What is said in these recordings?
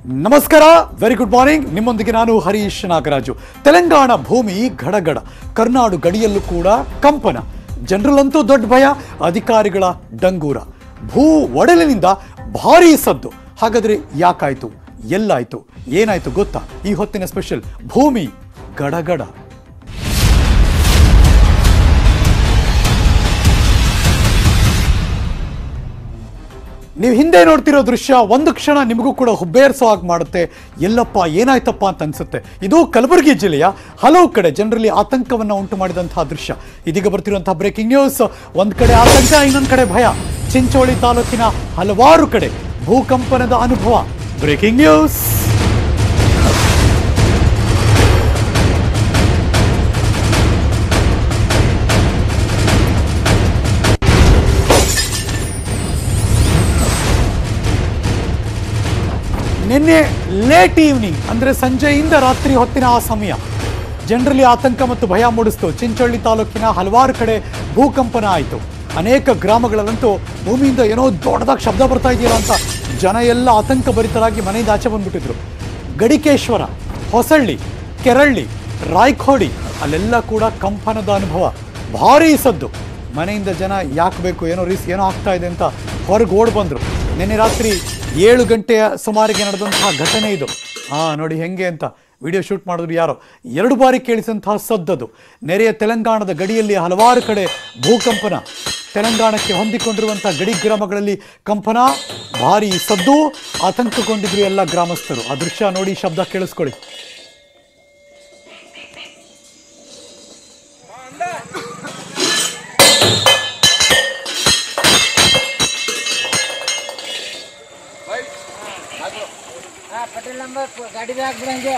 ನಮಸ್ಕಾರ very good morning ನಿಮ್ಮೊಂದಿಗೆ ನಾನು ಹರೀಶ್ ನಾಗರಾಜು ತೆಲಂಗಾಣ ಭೂಮಿ ಗಡಗಡ ಕರ್ನಾಡು ಗಡಿಯಲ್ಲೂ ಕೂಡ ಕಂಪನ ಜನರಲ್ಲಂತೂ ದೊಡ್ಡ ಭಯ ಅಧಿಕಾರಿಗಳ ಡಂಗೂರ ಭೂ ಒಡಲಿನಿಂದ ಭಾರೀ ಸದ್ದು ಹಾಗಾದ್ರೆ ಯಾಕಾಯ್ತು ಎಲ್ಲಾಯ್ತು ಏನಾಯ್ತು ಗೊತ್ತಾ ಈ ಹೊತ್ತಿನ ಸ್ಪೆಷಲ್ ಭೂಮಿ ಗಡಗಡ ನೀವು ಹಿಂದೆ ನೋಡ್ತಿರೋ ದೃಶ್ಯ ಒಂದು ಕ್ಷಣ ನಿಮಗೂ ಕೂಡ ಹುಬ್ಬೇರಿಸೋ ಹಾಗೆ ಮಾಡುತ್ತೆ ಎಲ್ಲಪ್ಪ ಏನಾಯ್ತಪ್ಪ ಅಂತ ಅನ್ಸುತ್ತೆ ಇದು ಕಲಬುರಗಿ ಜಿಲ್ಲೆಯ ಹಲವು ಕಡೆ ಜನರಲ್ಲಿ ಆತಂಕವನ್ನು ಉಂಟು ಮಾಡಿದಂತಹ ದೃಶ್ಯ ಇದೀಗ ಬರ್ತಿರುವಂತಹ ಬ್ರೇಕಿಂಗ್ ನ್ಯೂಸ್ ಒಂದ್ ಕಡೆ ಆತಂಕ ಇನ್ನೊಂದ್ ಕಡೆ ಭಯ ಚಿಂಚೋಳಿ ತಾಲೂಕಿನ ಹಲವಾರು ಕಡೆ ಭೂಕಂಪನದ ಅನುಭವ ಬ್ರೇಕಿಂಗ್ ನ್ಯೂಸ್ ನಿನ್ನೆ ಲೇಟ್ ಈವ್ನಿಂಗ್ ಅಂದರೆ ಸಂಜೆಯಿಂದ ರಾತ್ರಿ ಹೊತ್ತಿನ ಆ ಸಮಯ ಜನರಲ್ಲಿ ಆತಂಕ ಮತ್ತು ಭಯ ಮೂಡಿಸ್ತು ಚಿಂಚೋಳಿ ತಾಲೂಕಿನ ಹಲವಾರು ಕಡೆ ಭೂಕಂಪನ ಆಯಿತು ಅನೇಕ ಗ್ರಾಮಗಳಲ್ಲಂತೂ ಭೂಮಿಯಿಂದ ಏನೋ ದೊಡ್ಡದಾಗಿ ಶಬ್ದ ಬರ್ತಾ ಇದೆಯಲ್ಲ ಅಂತ ಜನ ಎಲ್ಲ ಆತಂಕ ಭರಿತರಾಗಿ ಮನೆಯಿಂದ ಆಚೆ ಬಂದ್ಬಿಟ್ಟಿದ್ರು ಗಡಿಕೇಶ್ವರ ಹೊಸಳ್ಳಿ ಕೆರಳ್ಳಿ ರಾಯ್ಖೋಡಿ ಅಲ್ಲೆಲ್ಲ ಕೂಡ ಕಂಪನದ ಅನುಭವ ಭಾರೀ ಸದ್ದು ಮನೆಯಿಂದ ಜನ ಯಾಕೆ ಬೇಕು ಏನೋ ರಿಸ್ ಏನೋ ಆಗ್ತಾ ಇದೆ ಅಂತ ಹೊರಗೆ ಓಡ್ ಬಂದರು ನಿನ್ನೆ ರಾತ್ರಿ ಏಳು ಗಂಟೆಯ ಸುಮಾರಿಗೆ ನಡೆದಂತಹ ಘಟನೆ ಇದು ಹಾ ನೋಡಿ ಹೆಂಗೆ ಅಂತ ವಿಡಿಯೋ ಶೂಟ್ ಮಾಡಿದ್ರು ಯಾರೋ ಎರಡು ಬಾರಿ ಕೇಳಿಸಿದಂತಹ ಸದ್ದದು ನೆರೆಯ ತೆಲಂಗಾಣದ ಗಡಿಯಲ್ಲಿ ಹಲವಾರು ಕಡೆ ಭೂಕಂಪನ ತೆಲಂಗಾಣಕ್ಕೆ ಹೊಂದಿಕೊಂಡಿರುವಂತಹ ಗಡಿ ಗ್ರಾಮಗಳಲ್ಲಿ ಕಂಪನ ಭಾರಿ ಸದ್ದು ಆತಂಕಗೊಂಡಿದ್ರು ಎಲ್ಲ ಗ್ರಾಮಸ್ಥರು ಆ ದೃಶ್ಯ ನೋಡಿ ಶಬ್ದ ಕೇಳಿಸ್ಕೊಳ್ಳಿ हाँ पटेल नंबर गाड़ी में आग बढ़ाएंगे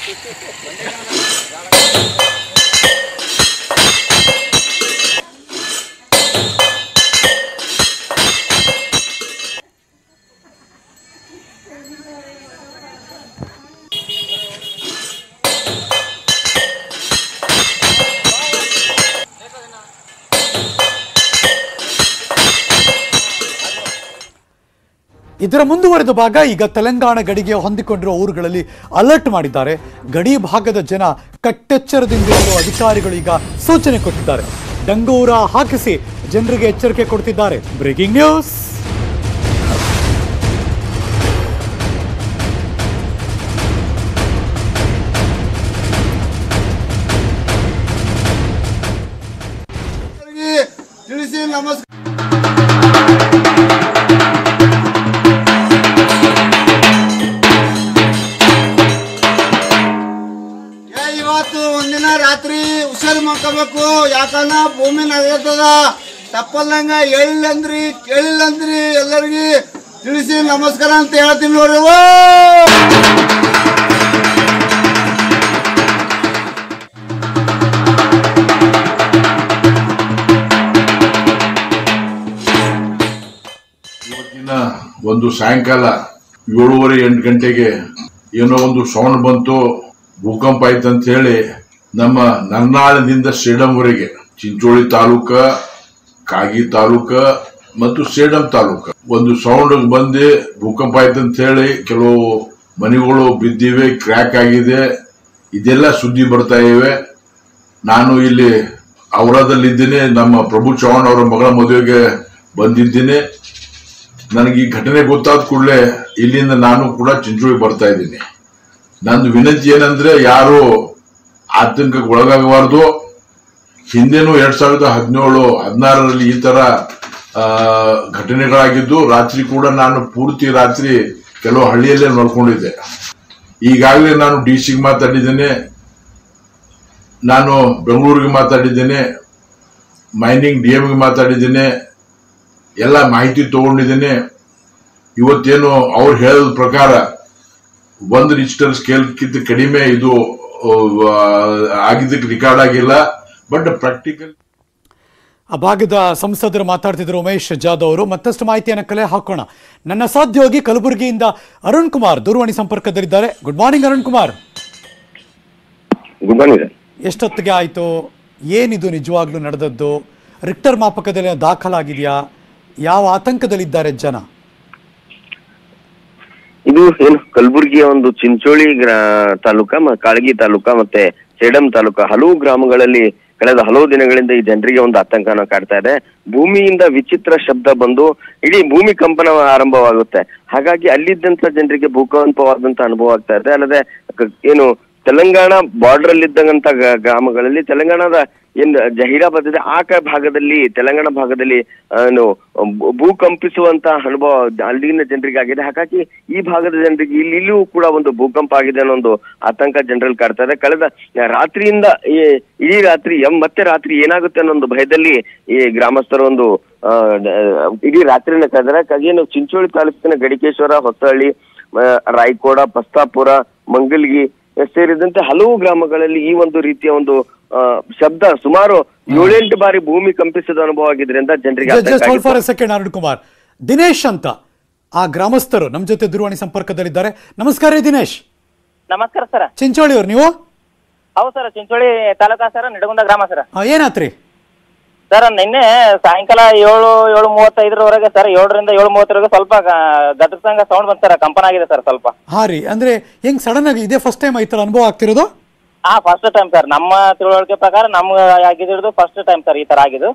ಇದರ ಮುಂದುವರೆದ ಭಾಗ ಈಗ ತೆಲಂಗಾಣ ಗಡಿಗೆ ಹೊಂದಿಕೊಂಡಿರುವ ಊರುಗಳಲ್ಲಿ ಅಲರ್ಟ್ ಮಾಡಿದ್ದಾರೆ ಗಡಿ ಭಾಗದ ಜನ ಕಟ್ಟೆಚ್ಚರದಿಂದಿರಲು ಅಧಿಕಾರಿಗಳು ಈಗ ಸೂಚನೆ ಕೊಟ್ಟಿದ್ದಾರೆ ಡಂಗೂರ ಹಾಕಿಸಿ ಜನರಿಗೆ ಎಚ್ಚರಿಕೆ ಕೊಡ್ತಿದ್ದಾರೆ ಬ್ರೇಕಿಂಗ್ ನ್ಯೂಸ್ ಎಲ್ಲರಿಗೆ ತಿಳಿಸಿ ನಮಸ್ಕಾರ ಏ, ಇವತ್ತು ಒಂದಿನ ರಾತ್ರಿ ಹುಷಾರು ಮಾಡ್ಕೋಬೇಕು ಯಾಕಂದ್ರ ಭೂಮಿ ನಗರ್ತದ ತಪ್ಪಲ್ಲಂಗ ಹೇಳಿಲ್ಲಂದ್ರಿ ಕೇಳಿಲ್ಲಂದ್ರಿ ಎಲ್ಲರಿಗೆ ತಿಳಿಸಿ ನಮಸ್ಕಾರ ಅಂತ ಹೇಳ್ತೀನಿ ನೋಡ್ರಿ ಓ! ಇವತ್ತಿನ ಒಂದು ಸಾಯಂಕಾಲ ಏಳುವರೆ ಎಂಟು ಗಂಟೆಗೆ ಏನೋ ಒಂದು ಸೌಂಡ್ ಬಂತು ಭೂಕಂಪ ಆಯ್ತು ಅಂತ ಹೇಳಿ ನಮ್ಮ ನರ್ನಾಳದಿಂದ ಸೇಡಂವರೆಗೆ ಚಿಂಚೋಳಿ ತಾಲೂಕ ಕಾಗಿ ತಾಲೂಕ ಮತ್ತು ಸೇಡಂ ತಾಲೂಕ ಒಂದು ಸೌಂಡ್ ಬಂದು ಭೂಕಂಪ ಆಯ್ತು ಅಂತ ಹೇಳಿ ಕೆಲವು ಮನೆಗಳು ಬಿದ್ದಿವೆ ಕ್ರ್ಯಾಕ್ ಆಗಿದೆ ಇದೆಲ್ಲ ಸುದ್ದಿ ಬರ್ತಾ ಇವೆ ನಾನು ಇಲ್ಲಿ ಔರಾದಲ್ಲಿದ್ದೀನಿ ನಮ್ಮ ಪ್ರಭು ಚೌಹಾಣ್ ಅವರ ಮಗಳ ಮದುವೆಗೆ ಬಂದಿದ್ದೀನಿ ನನಗೆ ಈ ಘಟನೆ ಗೊತ್ತಾದ ಕೂಡಲೇ ಇಲ್ಲಿಂದ ನಾನು ಕೂಡ ಚಿಂಚೋಳಿ ಬರ್ತಾ ಇದ್ದೀನಿ ನಂದು ವಿನಂತಿ ಏನಂದ್ರೆ ಯಾರು ಆತಂಕಕ್ಕೆ ಒಳಗಾಗಬಾರ್ದು ಹಿಂದೆನೂ ಎರಡ್ ಸಾವಿರದ ಹದಿನೇಳು ಹದಿನಾರರಲ್ಲಿ ಈ ತರ ಆ, ಘಟನೆಗಳಾಗಿದ್ದು ರಾತ್ರಿ ಕೂಡ ನಾನು ಪೂರ್ತಿ ರಾತ್ರಿ ಕೆಲವು ಹಳ್ಳಿಯಲ್ಲೇ ನೋಡ್ಕೊಂಡಿದ್ದೆ ಈಗಾಗಲೇ ನಾನು ಡಿ ಸಿಗೆ ಮಾತಾಡಿದ್ದೇನೆ ನಾನು ಬೆಂಗಳೂರಿಗೆ ಮಾತಾಡಿದ್ದೇನೆ ಮೈನಿಂಗ್ ಡಿ ಎಂಗೆ ಮಾತಾಡಿದ್ದೇನೆ ಎಲ್ಲ ಮಾಹಿತಿ ತಗೊಂಡಿದ್ದೇನೆ ಇವತ್ತೇನು ಅವ್ರು ಹೇಳೋದ್ ಪ್ರಕಾರ ಒಂದು ರಿಜಿಸ್ಟರ್ ಸ್ಕೇಲ್ಗಿಂತ ಕಡಿಮೆ ಇದು ಆ, ಆಗಿದ್ದಕ್ಕೆ ರೆಕಾರ್ಡ್ ಆಗಿಲ್ಲ ಬಟ್ ಪ್ರಾಕ್ಟಿಕಲ್ ಆ ಭಾಗದ ಸಂಸದರು ಮಾತಾಡ್ತಿದ್ರು ಉಮೇಶ್ ಜಾಧವ್ ಅವರು ಮತ್ತಷ್ಟು ಮಾಹಿತಿಯನ್ನು ಕಲೆ ಹಾಕೋಣ ನನ್ನ ಸಹೋದ್ಯೋಗಿ ಕಲಬುರಗಿಯಿಂದ ಅರುಣ್ ಕುಮಾರ್ ದೂರವಾಣಿ ಸಂಪರ್ಕದಲ್ಲಿದ್ದಾರೆ good morning Arun Kumar good morning sir ಎಷ್ಟೊತ್ತಿಗೆ ಆಯಿತು ಏನಿದು ನಿಜವಾಗ್ಲೂ ನಡೆದದ್ದು ರಿಕ್ಟರ್ ಮಾಪಕದಲ್ಲಿ ದಾಖಲಾಗಿದೆಯಾ ಯಾವ ಆತಂಕದಲ್ಲಿದ್ದಾರೆ ಜನ ಇದು ಏನು ಕಲಬುರಗಿಯ ಒಂದು ಚಿಂಚೋಳಿ ಗ್ರಾ ತಾಲೂಕ ಮ- ಕಾಳಗಿ ತಾಲೂಕ ಮತ್ತೆ ಸೇಡಂ ತಾಲೂಕ ಹಲವು ಗ್ರಾಮಗಳಲ್ಲಿ ಕಳೆದ ಹಲವು ದಿನಗಳಿಂದ ಈ ಜನರಿಗೆ ಒಂದು ಆತಂಕನ ಕಾಡ್ತಾ ಇದೆ ಭೂಮಿಯಿಂದ ವಿಚಿತ್ರ ಶಬ್ದ ಬಂದು ಇಡೀ ಭೂಮಿ ಕಂಪನ ಆರಂಭವಾಗುತ್ತೆ ಹಾಗಾಗಿ ಅಲ್ಲಿದ್ದಂತ ಜನರಿಗೆ ಭೂಕಂಪವಾದಂತ ಅನುಭವ ಆಗ್ತಾ ಇದೆ ಅಲ್ಲದೆ ಕ- ಏನು ತೆಲಂಗಾಣ ಬಾರ್ಡರ್ ಅಲ್ಲಿ ಇದ್ದಂತ ಗ್ರಾಮಗಳಲ್ಲಿ ತೆಲಂಗಾಣದ ಏನ್ ಜಹೀರಾಬಾದ್ ಇದೆ ಆ ಕ- ಭಾಗದಲ್ಲಿ ತೆಲಂಗಾಣ ಭಾಗದಲ್ಲಿ ಆ, ಏನು ಭೂ- ಭೂಕಂಪಿಸುವಂತ ಅನುಭವ ಅಲ್ಲಿನ ಜನರಿಗೆ ಆಗಿದೆ ಹಾಗಾಗಿ ಈ ಭಾಗದ ಜನರಿಗೆ ಇಲ್ಲಿ ಇಲ್ಲಿಯೂ ಕೂಡ ಒಂದು ಭೂಕಂಪ ಆಗಿದೆ ಅನ್ನೋ ಒಂದು ಆತಂಕ ಜನರಲ್ಲಿ ಕಾಡ್ತಾ ಇದೆ ಕಳೆದ ರಾತ್ರಿಯಿಂದ ಈ ಇಡೀ ರಾತ್ರಿ ಎಂ- ಮತ್ತೆ ರಾತ್ರಿ ಏನಾಗುತ್ತೆ ಅನ್ನೋ ಒಂದು ಭಯದಲ್ಲಿ ಈ ಗ್ರಾಮಸ್ಥರು ಒಂದು ಆ, ಡ- ಇಡೀ ರಾತ್ರಿನ ಕಳೆದರೆ ಏನು ಚಿಂಚೋಳಿ ತಾಲೂಕಿನ ಗಡಿಕೇಶ್ವರ ಹೊಸಹಳ್ಳಿ ಆ, ರಾಯಕೋಡ ಪಸ್ತಾಪುರ ಮಂಗಲ್ಗಿ ಸೇರಿದಂತೆ ಹಲವು ಗ್ರಾಮಗಳಲ್ಲಿ ಈ ಒಂದು ರೀತಿಯ ಒಂದು ಆ, ಶಬ್ದ ಸುಮಾರು ಏಳೆಂಟು ಬಾರಿ ಭೂಮಿ ಕಂಪಿಸಿದ ಅನುಭವ ಆಗಿದ್ರಿಂದ ಜನರಿಗೆ ಆತಂಕ ಜಸ್ಟ್ ಹೋಲ್ಡ್ ಆಗಿತ್ತು. For a second Arun Kumar Dinesh ಅಂತ ಆ ಗ್ರಾಮಸ್ಥರು ನಮ್ಮ ಜೊತೆ ದೂರವಾಣಿ ಸಂಪರ್ಕದಲ್ಲಿದ್ದಾರೆ ನಮಸ್ಕಾರ ರೀ ದಿನೇಶ್ ನಮಸ್ಕಾರ ಸರ್ ಚಿಂಚೋಳಿ ಅವ್ರು ನೀವು ಹೌದು ಸರ್ ಚಿಂಚೋಳಿ ತಾಲೂಕಾ ಸರ್ ನಿಡಗುಂದ ಗ್ರಾಮ ಸರ್ ಆ, ಏನಾತ್ರಿ ಸರ್ ನಿನ್ನೆ ಸಾಯಂಕಾಲ ಏಳು ಏಳು ಮೂವತ್ತೈದರವರೆಗೆ ಸರ್ ಏಳರಿಂದ ಏಳು ಮೂವತ್ತರವರೆಗೆ ಸ್ವಲ್ಪ ಗದರ್ಸಂಗ ಸೌಂಡ್ ಬಂತು ಸರ್ ಕಂಪನ ಆಗಿದೆ ಸರ್ ಸ್ವಲ್ಪ ಹಾ ರೀ ಅಂದ್ರೆ ಹೆಂಗ್ ಸಡನ್ ಆಗಿ ಇದೇ ಫಸ್ಟ್ ಟೈಮ್ ಈ ತರ ಅನುಭವ ಆಗ್ತಿರೋದು ಹಾ ಫಸ್ಟ್ ಟೈಮ್ ಸರ್ ನಮ್ಮ ತಿಳುವಳಿಕೆ ಪ್ರಕಾರ ನಮ್ಗೆ ಆಗಿದ್ದು ಫಸ್ಟ್ ಟೈಮ್ ಸರ್ ಈ ತರ ಆಗಿದ್ದು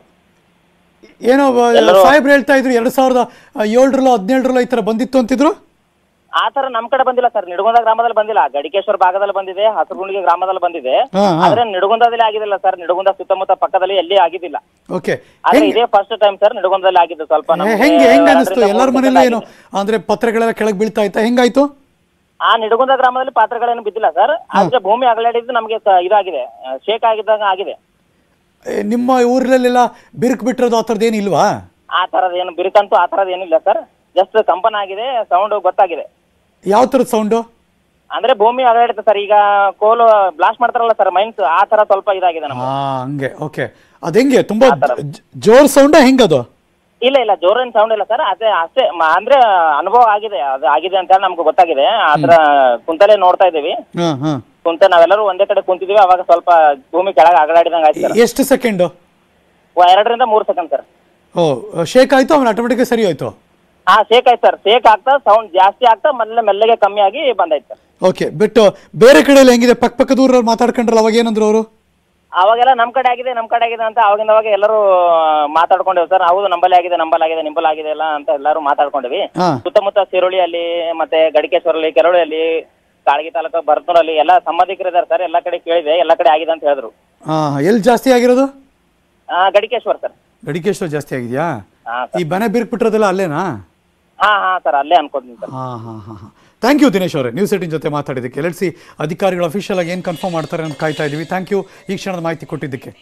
ಏನೋ ಎಲ್ಲರೂ- ಸಾಹೇಬ್ರು ಹೇಳ್ತಾ ಇದ್ರು ಎರಡ್ ಸಾವಿರದ ಏಳರಲ್ಲೋ ಹದಿನೇಳರಲ್ಲೋ ಈ ತರ ಬಂದಿತ್ತು ಅಂತಿದ್ರು ಆ ತರ ನಮ್ ಕಡೆ ಬಂದಿಲ್ಲ ಸರ್ ನಿಡಗುಂದ ಗ್ರಾಮದಲ್ಲಿ ಬಂದಿಲ್ಲ ಗಡಿಕೇಶ್ವರ ಭಾಗದಲ್ಲಿ ಬಂದಿದೆ ಹಸರುಗುಂಡಿಗೆ ಗ್ರಾಮದಲ್ಲಿ ಬಂದಿದೆ ಹಾ, ಹಾ. ಆದ್ರೆ ನಿಡಗುಂದದಲ್ಲಿ ಆಗಿದಿಲ್ಲ ಸರ್ ನಿಡಗುಂದ ಸುತ್ತಮುತ್ತ ಪಕ್ಕದಲ್ಲಿ ಎಲ್ಲಿ ಆಗಿದ್ದಿಲ್ಲ ಓಕೆ ಆದ್ರೆ ಇದೇ ಫಸ್ಟ್ ಟೈಮ್ ಸರ್ ನಿಡಗುಂದದಲ್ಲಿ ಆಗಿದ್ದು ಸ್ವಲ್ಪ ನಮ್ಗೆ ಹೆಂಗೆ ಹೆಂಗ್ ಅನಿಸ್ತು ಎರಡರಿಂದ ಎಲ್ಲರ ಮೂರು ಮನೇಲೂ ದಿನ ಏನು ಆಗಿದೆ. ಅಂದ್ರೆ ಪತ್ರಗಳೆಲ್ಲ ಕೆಳಗ್ ಬೀಳ್ತಾ ಇತ್ತಾ ಹೆಂಗಾಯ್ತು ಆ ನಿಡಗುಂದ ಗ್ರಾಮದಲ್ಲಿ ಪಾತ್ರಗಳೇನು ಬಿದ್ದಿಲ್ಲ ಸರ್ ಆದ್ರೆ ಭೂಮಿ ಅಗಲಾಡಿದ್ದು ನಮಗೆ ಸ- ಇದಾಗಿದೆ ಶೇಕ್ ಆಗಿದ್ದಾಗ ಆಗಿದೆ ಏ, ನಿಮ್ಮ ಊರಲ್ಲೆಲ್ಲ ಬಿರುಕು ಬಿಟ್ಟಿರೋದು ಆ ಥರದ್ದು ಏನಿಲ್ವಾ ಆ ತರದ ಏನು ಬಿರುಕಂತೂ ಆ ತರದ್ ಏನಿಲ್ಲ ಸರ್ ಜಸ್ಟ್ ಕಂಪನ ಆಗಿದೆ ಸೌಂಡ್ ಗೊತ್ತಾಗಿದೆ ಯಾವ ಥರದ ಸೌಂಡು ಅಂದ್ರೆ ಭೂಮಿ ಅಗಲಾಡುತ್ತೆ ಸರ್ ಈಗ ಕೋಲು ಬ್ಲಾಸ್ಟ್ ಮಾಡ್ತಾರಲ್ಲ ಸರ್ ಮೈನ್ಸ್ ಆ ತರ ಸ್ವಲ್ಪ ಇದಾಗಿದೆ ನಮ್ಗೆ ಹಾ ಹಂಗೆ ಓಕೆ ಅದ್ ಹೆಂಗೆ ತುಂಬಾ ಜ- ಜೋರ್ ಸೌಂಡ ಹೆಂಗದು ಇಲ್ಲ ಇಲ್ಲ ಜೋರೇನ್ ಸೌಂಡ್ ಇಲ್ಲ ಸರ್ ಅದೇ ಅಷ್ಟೇ ಮ- ಅಂದ್ರೆ ಅನುಭವ ಆಗಿದೆ ಅದು ಆಗಿದೆ ಅಂತ ಹೇಳಿ ನಮ್ಗೆ ಗೊತ್ತಾಗಿದೆ ಅದ್ರ ಕುಂತಲೇ ನೋಡ್ತಾ ಇದೀವಿ ಹಾ ಹಾ ಕುಂತ ನಾವೆಲ್ಲರೂ ಒಂದೇ ಕಡೆ ಕುಂತಿದೀವಿ ಅವಾಗ ಸ್ವಲ್ಪ ಭೂಮಿ ಕೆಳಗೆ ಅಗಲಾಡಿದಂಗೆ ಆಯ್ತು ಸರ್ ಎಷ್ಟು ಸೆಕೆಂಡು ಎರಡರಿಂದ ಮೂರು ಸೆಕೆಂಡ್ ಸರ್ ಓ ಶೇಕ್ ಆಯ್ತು ಆಮೇಲೆ ಆಟೋಮೆಟಿಕ್ ಸರಿ ಹೋಯ್ತು ಹಾ ಶೇಕ್ ಆಯ್ತು ಸರ್ ಶೇಕ್ ಆಗ್ತಾ ಸೌಂಡ್ ಜಾಸ್ತಿ ಆಗ್ತಾ ಮೊದಲೇ ಮೆಲ್ಲಗೆ ಕಮ್ಮಿ ಆಗಿ ಬಂದಾಯ್ತು ಸರ್ ಓಕೆ ಬಿಟ್ಟು ಬೇರೆ ಕಡೆಯಲ್ಲಿ ಹೆಂಗಿದೆ ಪಕ್ಕ ಪಕ್ಕದ ಊರಲ್ಲಿ ಮಾತಾಡ್ಕೊಂಡ್ರಲ್ಲ ಅವಾಗ ಏನಂದ್ರು ಅವರು ಅವಾಗೆಲ್ಲ ನಮ್ ಕಡೆ ಆಗಿದೆ ನಮ್ ಕಡೆ ಆಗಿದೆ ಅಂತ ಅವಾಗಿಂದ ಅವಾಗ ಎಲ್ಲರೂ ಮಾತಾಡ್ಕೊಂಡೇವು ಸರ್ ಹೌದು ನಂಬಲ್ಲಿ ಆಗಿದೆ ನಂಬಲ್ಲಿ ಆಗಿದೆ ನಿಂಬಲ್ಲಿ ಆಗಿದೆ ಎಲ್ಲ ಅಂತ ಎಲ್ಲರೂ ಮಾತಾಡ್ಕೊಂಡಿವಿ ಹಾ. ಸುತ್ತಮುತ್ತ ಸಿರುಳಿಯಲ್ಲಿ ಮತ್ತೆ ಗಡಿಕೇಶ್ವರಲ್ಲಿ ಕೆರಳಿಯಲ್ಲಿ ಕಾಳಗಿ ತಾಲೂಕು ಬರ್ತೂರಲ್ಲಿ ಎಲ್ಲ ಸಂಬಂಧಿಕರು ಇದಾರೆ ಸರ್ ಎಲ್ಲ ಕಡೆ ಕೇಳಿದೆ ಎಲ್ಲ ಕಡೆ ಆಗಿದೆ ಅಂತ ಹೇಳಿದ್ರು ಹಾ ಎಲ್ಲಿ ಜಾಸ್ತಿ ಆಗಿರೋದು ಆ, ಗಡಿಕೇಶ್ವರ್ ಸರ್ ಗಡಿಕೇಶ್ವರ ಜಾಸ್ತಿ ಆಗಿದ್ಯಾ ಹಾ ಈ ಮನೆ ಬಿರುಕು ಬಿಟ್ಟಿರೋದೆಲ್ಲ ಅಲ್ಲೇನಾ ಹಾ ಹಾ ಸರ್ ಅಲ್ಲೇ ಅನ್ಕೋತೀನಿ ಸರ್ ಹಾ ಹಾ ಹಾ ಹಾ ಥ್ಯಾಂಕ್ ಯು ದಿನೇಶ್ ಅವರೇ ನ್ಯೂಸ್ ಏಟಿನ್ ಜೊತೆ ಮಾತಾಡಿದ್ದಕ್ಕೆ ಸಿ ಅಧಿಕಾರಿಗಳು ಅಫಿಷಿಯಲ್ ಆಗಿ ಏನು ಕನ್ಫರ್ಮ್ ಮಾಡ್ತಾರೆ ಅಂತ ಕಾಯ್ತಾ ಇದ್ದೀವಿ ಥ್ಯಾಂಕ್ ಯು ಈ ಕ್ಷಣದ ಮಾಹಿತಿ ಕೊಟ್ಟಿದ್ದಕ್ಕೆ